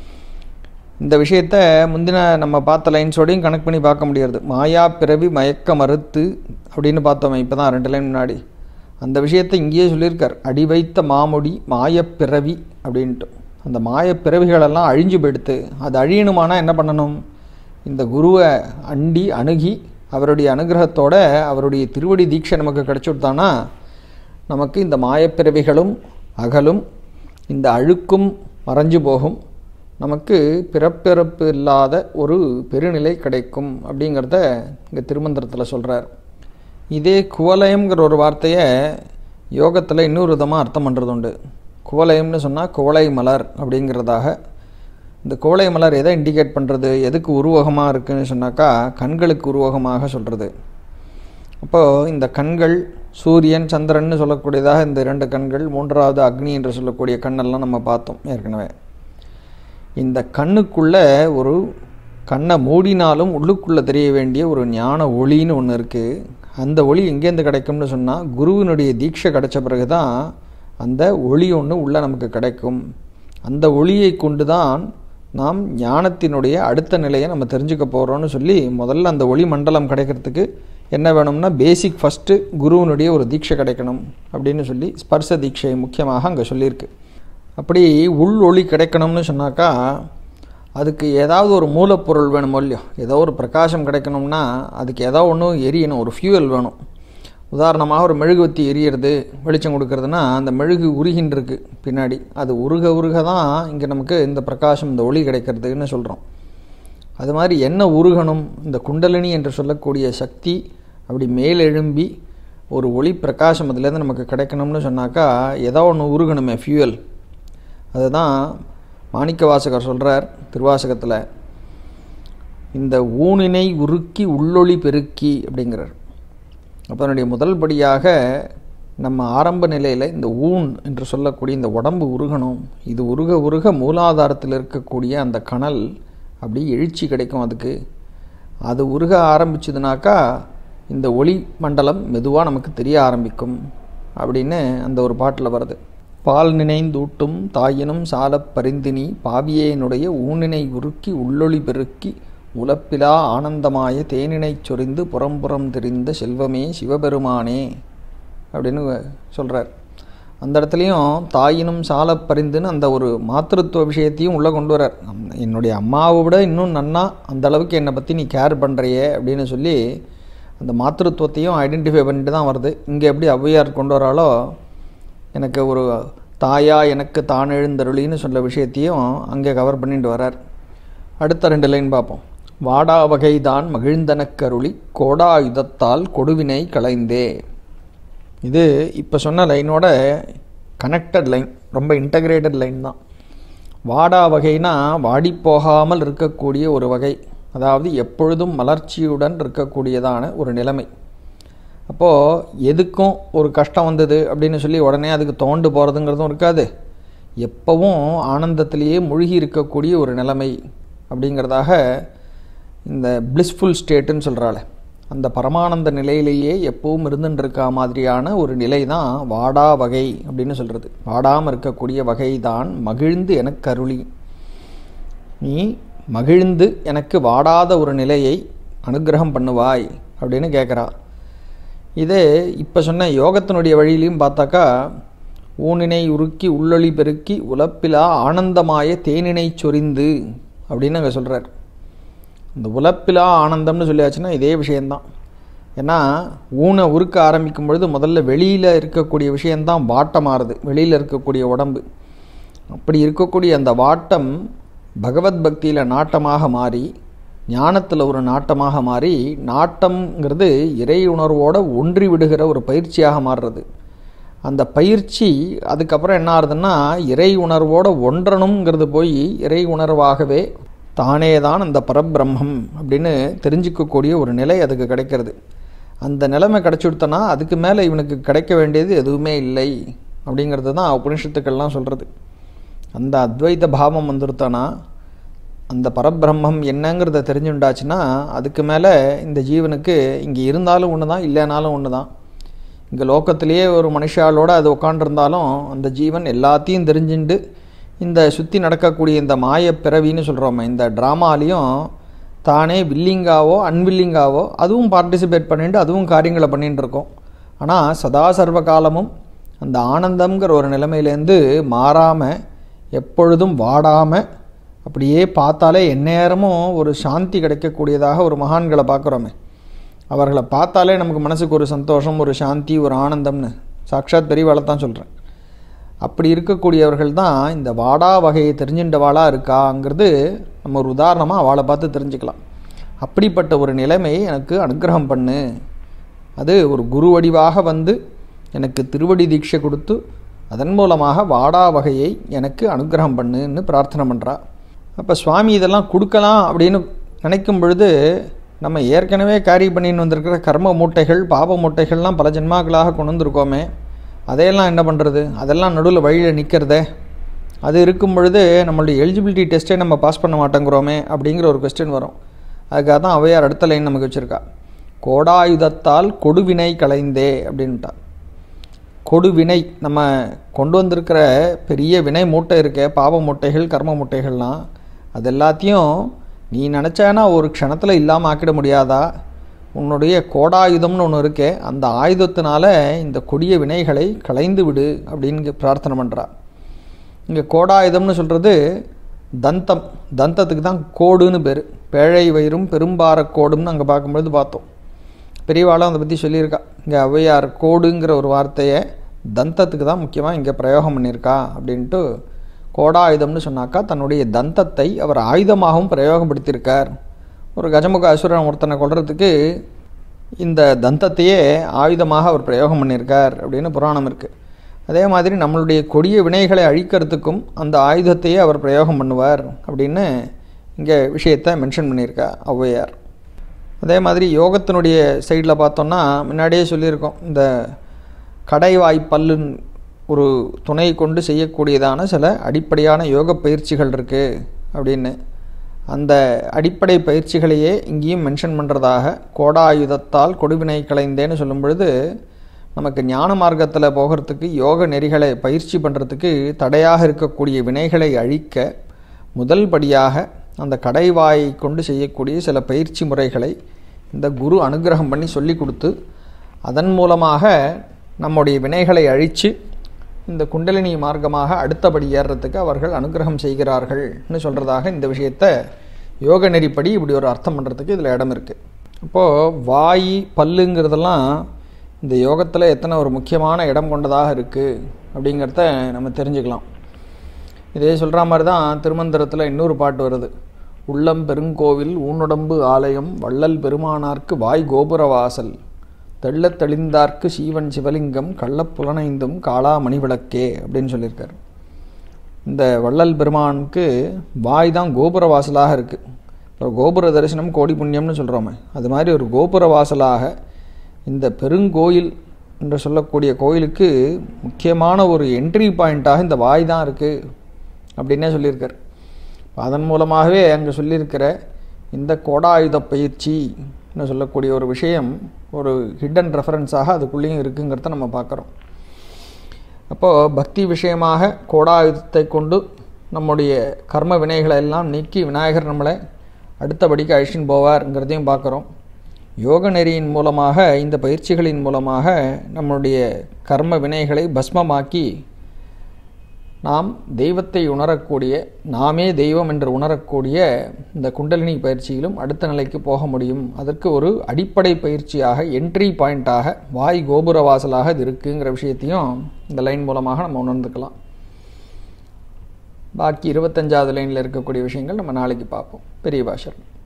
Speaker 2: இந்த விஷயத்த முந்தின நம்ம பார்த்த லைன்ஸோடையும் கனெக்ட் பண்ணி பார்க்க முடியாது மாயா பிறவி மயக்க மறுத்து அப்படின்னு பார்த்தோமே இப்போ தான் ரெண்டு லைன் முன்னாடி அந்த விஷயத்தை இங்கேயே சொல்லியிருக்கார் அடி வைத்த மாமுடி மாயப்பிறவி அப்படின்ட்டு அந்த மாயப்பிறவிகளெல்லாம் அழிஞ்சு போயிடுத்து அது அழியணுமானா என்ன பண்ணணும் இந்த குருவை அண்டி அணுகி அவருடைய அனுகிரகத்தோட அவருடைய திருவடி தீட்சை நமக்கு கிடச்சுட்டானா நமக்கு இந்த மாயப்பிறவிகளும் அகலும் இந்த அழுக்கும் மறைஞ்சு போகும் நமக்கு பிறப்பிறப்பு இல்லாத ஒரு பெருநிலை கிடைக்கும் அப்படிங்கிறத இங்கே திருமந்திரத்தில் சொல்கிறார் இதே குவலயம்ங்கிற ஒரு வார்த்தையை யோகத்தில் இன்னொரு விதமாக அர்த்தம் பண்ணுறது உண்டு குவலயம்னு சொன்னால் குவளை மலர் அப்படிங்கிறதாக இந்த கோழை மலர் எதை இண்டிகேட் பண்ணுறது எதுக்கு உருவகமாக இருக்குன்னு சொன்னாக்கா கண்களுக்கு உருவகமாக சொல்கிறது அப்போது இந்த கண்கள் சூரியன் சந்திரன் சொல்லக்கூடியதாக இந்த இரண்டு கண்கள் மூன்றாவது அக்னி என்று சொல்லக்கூடிய கண்ணெல்லாம் நம்ம பார்த்தோம் ஏற்கனவே இந்த கண்ணுக்குள்ளே ஒரு கண்ணை மூடினாலும் உள்ளுக்குள்ளே தெரிய வேண்டிய ஒரு ஞான ஒளின்னு ஒன்று இருக்குது அந்த ஒளி எங்கேருந்து கிடைக்கும்னு சொன்னால் குருவினுடைய தீட்சை கிடைச்ச பிறகு தான் அந்த ஒளி ஒன்று உள்ளே நமக்கு கிடைக்கும் அந்த ஒளியை கொண்டு தான் நாம் ஞானத்தினுடைய அடுத்த நிலையை நம்ம தெரிஞ்சுக்க போகிறோம்னு சொல்லி முதல்ல அந்த ஒளி மண்டலம் கிடைக்கிறதுக்கு என்ன வேணும்னா பேசிக் ஃபஸ்ட்டு குருவினுடைய ஒரு தீட்சை கிடைக்கணும் அப்படின்னு சொல்லி ஸ்பர்ச தீட்சை முக்கியமாக அங்கே சொல்லியிருக்கு அப்படி உள் ஒளி கிடைக்கணும்னு சொன்னாக்கா அதுக்கு ஏதாவது ஒரு மூலப்பொருள் வேணுமோ இல்லையோ ஏதோ ஒரு பிரகாசம் கிடைக்கணும்னா அதுக்கு ஏதோ ஒன்று எரியணும் ஒரு ஃபியூவல் வேணும் உதாரணமாக ஒரு மெழுகுவத்தி எரியறது வெளிச்சம் கொடுக்கறதுனா அந்த மெழுகு உருகின்றிருக்கு பின்னாடி அது உருக உருக தான் இங்கே நமக்கு இந்த பிரகாசம் இந்த ஒளி கிடைக்கிறதுன்னு சொல்கிறோம் அது மாதிரி என்ன உருகணும் இந்த குண்டலினி என்று சொல்லக்கூடிய சக்தி அப்படி மேலெழும்பி ஒரு ஒளி பிரகாசம் அதுலேருந்து நமக்கு கிடைக்கணும்னு சொன்னாக்கா ஏதோ ஒன்று உருகணுமே ஃபியூவல் அதுதான் மாணிக்க வாசகர் சொல்கிறார் திருவாசகத்தில் இந்த ஊனினை உருக்கி உள்ளொளி பெருக்கி அப்படிங்கிறார் அப்போ அதனுடைய முதல் படியாக நம்ம ஆரம்ப நிலையில் இந்த ஊன் என்று சொல்லக்கூடிய இந்த உடம்பு உருகணும் இது உருக உருக மூலாதாரத்தில் இருக்கக்கூடிய அந்த கனல் அப்படி எழுச்சி கிடைக்கும் அதுக்கு அது உருக ஆரம்பிச்சதுனாக்கா இந்த ஒளி மண்டலம் மெதுவாக நமக்கு தெரிய ஆரம்பிக்கும் அப்படின்னு அந்த ஒரு பாட்டில் வருது பால் நினைந்தூட்டும் தாயினும் சாலப் பரிந்தினி பாவியேனுடைய ஊனினை உருக்கி உள்ளொளி பெருக்கி உலப்பிலா ஆனந்தமாய தேனினைச் சொரிந்து புறம்புறம் தெரிந்த செல்வமே சிவபெருமானே அப்படின்னு சொல்கிறார் அந்த இடத்துலையும் தாயினும் சால பரிந்துன்னு அந்த ஒரு மாத்திருத்துவ விஷயத்தையும் உள்ளே கொண்டு வரார் என்னுடைய அம்மாவை விட இன்னும் நன்னா அந்த அளவுக்கு என்னை பற்றி நீ கேர் பண்ணுறியே அப்படின்னு சொல்லி அந்த மாத்திருத்துவத்தையும் ஐடென்டிஃபை பண்ணிட்டு தான் வருது இங்கே எப்படி ஔவையார் கொண்டு வராலோ எனக்கு ஒரு தாயா எனக்கு தான் எழுந்தருளின்னு சொல்ல விஷயத்தையும் அங்கே கவர் பண்ணிட்டு வரார் அடுத்த ரெண்டு லைன் பார்ப்போம் வாடா வகைதான் மகிழ்ந்தனக்கருளி கோடாயுதத்தால் கொடுவினை களைந்தே இது இப்போ சொன்ன லைனோட கனெக்டட் லைன் ரொம்ப இன்டகிரேட்டட் லைன் தான் வாடா வகைனா வாடி போகாமல் இருக்கக்கூடிய ஒரு வகை அதாவது எப்பொழுதும் மலர்ச்சியுடன் இருக்கக்கூடியதான ஒரு நிலைமை அப்போது எதுக்கும் ஒரு கஷ்டம் வந்தது அப்படின்னு சொல்லி உடனே அதுக்கு தோண்டு போகிறதுங்கிறதும் இருக்காது எப்போவும் ஆனந்தத்திலேயே மூழ்கி இருக்கக்கூடிய ஒரு நிலைமை அப்படிங்கிறதாக இந்த பிளிஸ்ஃபுல் ஸ்டேட்டுன்னு சொல்கிறாள் அந்த பரமானந்த நிலையிலேயே எப்பவும் இருந்துட்டு இருக்கா மாதிரியான ஒரு நிலை தான் வாடா வகை அப்படின்னு சொல்கிறது வாடாமல் இருக்கக்கூடிய வகை தான் மகிழ்ந்து எனக்கு அருளி நீ மகிழ்ந்து எனக்கு வாடாத ஒரு நிலையை அனுகிரகம் பண்ணுவாய் அப்படின்னு கேட்குறா இதே இப்போ சொன்ன யோகத்தினுடைய வழியிலையும் பார்த்தாக்கா ஊனினை உருக்கி உள்ளொளி பெருக்கி உலப்பிலா ஆனந்தமாய தேனினை சொரிந்து அப்படின்னு அங்கே சொல்கிறார் இந்த உலப்பிலா ஆனந்தம்னு சொல்லியாச்சுன்னா இதே விஷயந்தான் ஏன்னா ஊனை உருக்க ஆரம்பிக்கும் பொழுது முதல்ல வெளியில் இருக்கக்கூடிய விஷயந்தான் வாட்டமாறுது வெளியில் இருக்கக்கூடிய உடம்பு அப்படி இருக்கக்கூடிய அந்த வாட்டம் பகவத் பக்தியில் நாட்டமாக மாறி ஞானத்தில் ஒரு நாட்டமாக மாறி நாட்டம்ங்கிறது இறை உணர்வோடு ஒன்றி விடுகிற ஒரு பயிற்சியாக மாறுறது அந்த பயிற்சி அதுக்கப்புறம் என்ன ஆகுதுன்னா இறை உணர்வோடு ஒன்றணுங்கிறது போய் இறை உணர்வாகவே தானே தான் அந்த பரபிரம்மம் அப்படின்னு தெரிஞ்சிக்கக்கூடிய ஒரு நிலை அதுக்கு கிடைக்கிறது அந்த நிலைமை கிடச்சிடுத்தனா அதுக்கு மேலே இவனுக்கு கிடைக்க வேண்டியது எதுவுமே இல்லை அப்படிங்கிறது தான் உபனிஷத்துக்கள்லாம் சொல்கிறது அந்த அத்வைத பாவம் வந்துருத்தானா அந்த பரபிரம்மம் என்னங்கிறத தெரிஞ்சுண்டாச்சுன்னா அதுக்கு மேலே இந்த ஜீவனுக்கு இங்கே இருந்தாலும் ஒன்று தான் இல்லைனாலும் ஒன்று தான் இங்கே லோக்கத்திலேயே ஒரு மனுஷாலோடு அது உட்காண்டிருந்தாலும் அந்த ஜீவன் எல்லாத்தையும் தெரிஞ்சுண்டு இந்த சுற்றி நடக்கக்கூடிய இந்த மாய பிறவின்னு சொல்கிறோமே இந்த ட்ராமாலையும் தானே வில்லிங்காவோ அன்வில்லிங்காவோ அதுவும் பார்ட்டிசிபேட் பண்ணிட்டு அதுவும் காரியங்களை பண்ணிட்டு இருக்கோம் ஆனால் சதா சர்வ காலமும் அந்த ஆனந்தம்ங்கிற ஒரு நிலைமையிலேருந்து மாறாமல் எப்பொழுதும் வாடாமல் அப்படியே பார்த்தாலே எந்நேரமும் ஒரு சாந்தி கிடைக்கக்கூடியதாக ஒரு மகான்களை பார்க்குறோமே அவர்களை பார்த்தாலே நமக்கு மனசுக்கு ஒரு சந்தோஷம் ஒரு சாந்தி ஒரு ஆனந்தம்னு சாட்சாத் பெரியவாளை தான் சொல்கிறேன் அப்படி இருக்கக்கூடியவர்கள் தான் இந்த வாடா வகையை தெரிஞ்சின்றவாளாக இருக்காங்கிறது நம்ம ஒரு உதாரணமாக அவளை பார்த்து தெரிஞ்சுக்கலாம் அப்படிப்பட்ட ஒரு நிலைமையை எனக்கு அனுகிரகம் பண்ணு அது ஒரு குரு வடிவாக வந்து எனக்கு திருவடி தீட்சை கொடுத்து அதன் மூலமாக வாடா வகையை எனக்கு அனுகிரகம் பண்ணுன்னு பிரார்த்தனை பண்ணுறா அப்போ சுவாமி இதெல்லாம் கொடுக்கலாம் அப்படின்னு நினைக்கும் பொழுது நம்ம ஏற்கனவே கேரி பண்ணின்னு வந்திருக்கிற கர்ம மூட்டைகள் பாப மூட்டைகள்லாம் பல ஜென்மாக்களாக கொண்டு வந்திருக்கோமே அதையெல்லாம் என்ன பண்ணுறது அதெல்லாம் நடுவில் வழியில் நிற்கிறதே அது இருக்கும் பொழுது நம்மளுடைய எலிஜிபிலிட்டி டெஸ்ட்டே நம்ம பாஸ் பண்ண மாட்டேங்கிறோமே அப்படிங்கிற ஒரு கொஸ்டின் வரும் அதுக்காக தான் அவையார் அடுத்த லைன் நமக்கு வச்சுருக்கா கோடாயுதத்தால் கொடுவினை களைந்தே அப்படின்ட்டா கொடுவினை நம்ம கொண்டு வந்திருக்கிற பெரிய வினை மூட்டை இருக்க பாவ மூட்டைகள் கர்ம மூட்டைகள்லாம் அது எல்லாத்தையும் நீ நினச்சானா ஒரு க்ஷணத்தில் இல்லாமல் ஆக்கிட முடியாதா உன்னுடைய கோடாயுதம்னு ஒன்று இருக்கே அந்த ஆயுதத்தினால இந்த கொடிய வினைகளை களைந்து விடு அப்படின்னு பிரார்த்தனை பண்ணுறா இங்கே கோடாயுதம்னு சொல்கிறது தந்தம் தந்தத்துக்கு தான் கோடுன்னு பேர் பேழை வயிறும் பெரும்பார கோடும்னு அங்கே பார்க்கும்பொழுது பார்த்தோம் பெரியவாளும் அதை பற்றி சொல்லியிருக்கா இங்கே ஔவையார் கோடுங்கிற ஒரு வார்த்தையை தந்தத்துக்கு தான் முக்கியமாக இங்கே பிரயோகம் பண்ணியிருக்கா அப்படின்ட்டு கோடாயுதம்னு சொன்னாக்கா தன்னுடைய தந்தத்தை அவர் ஆயுதமாகவும் பிரயோகப்படுத்தியிருக்கார் ஒரு கஜமுக அசுரன் ஒருத்தனை கொள்றதுக்கு இந்த தந்தத்தையே ஆயுதமாக அவர் பிரயோகம் பண்ணியிருக்கார் அப்படின்னு புராணம் இருக்குது அதே மாதிரி நம்மளுடைய கொடிய வினைகளை அழிக்கிறதுக்கும் அந்த ஆயுதத்தையே அவர் பிரயோகம் பண்ணுவார் அப்படின்னு இங்கே விஷயத்தை மென்ஷன் பண்ணியிருக்கா ஔவையார் அதே மாதிரி யோகத்தினுடைய சைடில் பார்த்தோம்னா முன்னாடியே சொல்லியிருக்கோம் இந்த கடைவாய் பல்லுன் ஒரு துணை கொண்டு செய்யக்கூடியதான சில அடிப்படையான யோக பயிற்சிகள் இருக்குது அப்படின்னு அந்த அடிப்படை பயிற்சிகளையே இங்கேயும் மென்ஷன் பண்ணுறதாக கோடாயுதத்தால் கொடுவினை களைந்தேன்னு சொல்லும் பொழுது நமக்கு ஞான மார்க்கத்தில் போகிறதுக்கு யோக நெறிகளை பயிற்சி பண்ணுறதுக்கு தடையாக இருக்கக்கூடிய வினைகளை அழிக்க முதல் படியாக அந்த கடைவாயை கொண்டு செய்யக்கூடிய சில பயிற்சி முறைகளை இந்த குரு அனுகிரகம் பண்ணி சொல்லி கொடுத்து அதன் மூலமாக நம்முடைய வினைகளை அழித்து இந்த குண்டலினி மார்க்கமாக அடுத்தபடி ஏறுறதுக்கு அவர்கள் அனுகிரகம் செய்கிறார்கள்னு சொல்கிறதாக இந்த விஷயத்தை யோக நெறிப்படி இப்படி ஒரு அர்த்தம் பண்ணுறதுக்கு இதில் இடம் இருக்குது அப்போது வாய் பல்லுங்கிறதெல்லாம் இந்த யோகத்தில் எத்தனை ஒரு முக்கியமான இடம் கொண்டதாக இருக்குது அப்படிங்கிறத நம்ம தெரிஞ்சுக்கலாம் இதே சொல்கிற மாதிரி தான் திருமந்திரத்தில் இன்னொரு பாட்டு வருது உள்ளம் பெருங்கோவில் ஊனுடம்பு ஆலயம் வள்ளல் பெருமானார்க்கு வாய் கோபுர வாசல் தெள்ளத் தெளிந்தார்க்கு சீவன் சிவலிங்கம் கள்ளப் புலனைந்தும் காளா மணிவிளக்கே அப்படின்னு சொல்லியிருக்காரு இந்த வள்ளல் பெருமானுக்கு வாய் தான் கோபுர வாசலாக இருக்குது இப்போ கோபுர தரிசனம் கோடி புண்ணியம்னு சொல்கிறோமே அது மாதிரி ஒரு கோபுர வாசலாக இந்த பெருங்கோயில் என்று சொல்லக்கூடிய கோயிலுக்கு முக்கியமான ஒரு என்ட்ரி பாயிண்ட்டாக இந்த வாய் தான் இருக்குது அப்படின்னே சொல்லியிருக்கார் அதன் மூலமாகவே அங்கே சொல்லியிருக்கிற இந்த கோடாயுத பயிற்சின்னு சொல்லக்கூடிய ஒரு விஷயம் ஒரு ஹிடன் ரெஃபரன்ஸாக அதுக்குள்ளேயும் இருக்குங்கிறத நம்ம பார்க்குறோம் அப்போது பக்தி விஷயமாக கோடாயுதத்தை கொண்டு நம்முடைய கர்ம வினைகளை எல்லாம் நீக்கி விநாயகர் நம்மளை அடுத்தபடிக்கு அழிச்சின்னு போவார்ங்கிறதையும் பார்க்குறோம் யோக நெறியின் மூலமாக இந்த பயிற்சிகளின் மூலமாக நம்முடைய கர்ம வினைகளை பஸ்மமாக்கி நாம் தெய்வத்தை உணரக்கூடிய நாமே தெய்வம் என்று உணரக்கூடிய இந்த குண்டலினி பயிற்சியிலும் அடுத்த நிலைக்கு போக முடியும் அதற்கு ஒரு அடிப்படை பயிற்சியாக என்ட்ரி பாயிண்ட்டாக வாய் கோபுர வாசலாக இது இருக்குங்கிற விஷயத்தையும் இந்த லைன் மூலமாக நம்ம உணர்ந்துக்கலாம் பாக்கி இருபத்தஞ்சாவது லைனில் இருக்கக்கூடிய விஷயங்கள் நம்ம நாளைக்கு பார்ப்போம் பெரிய பாஷர்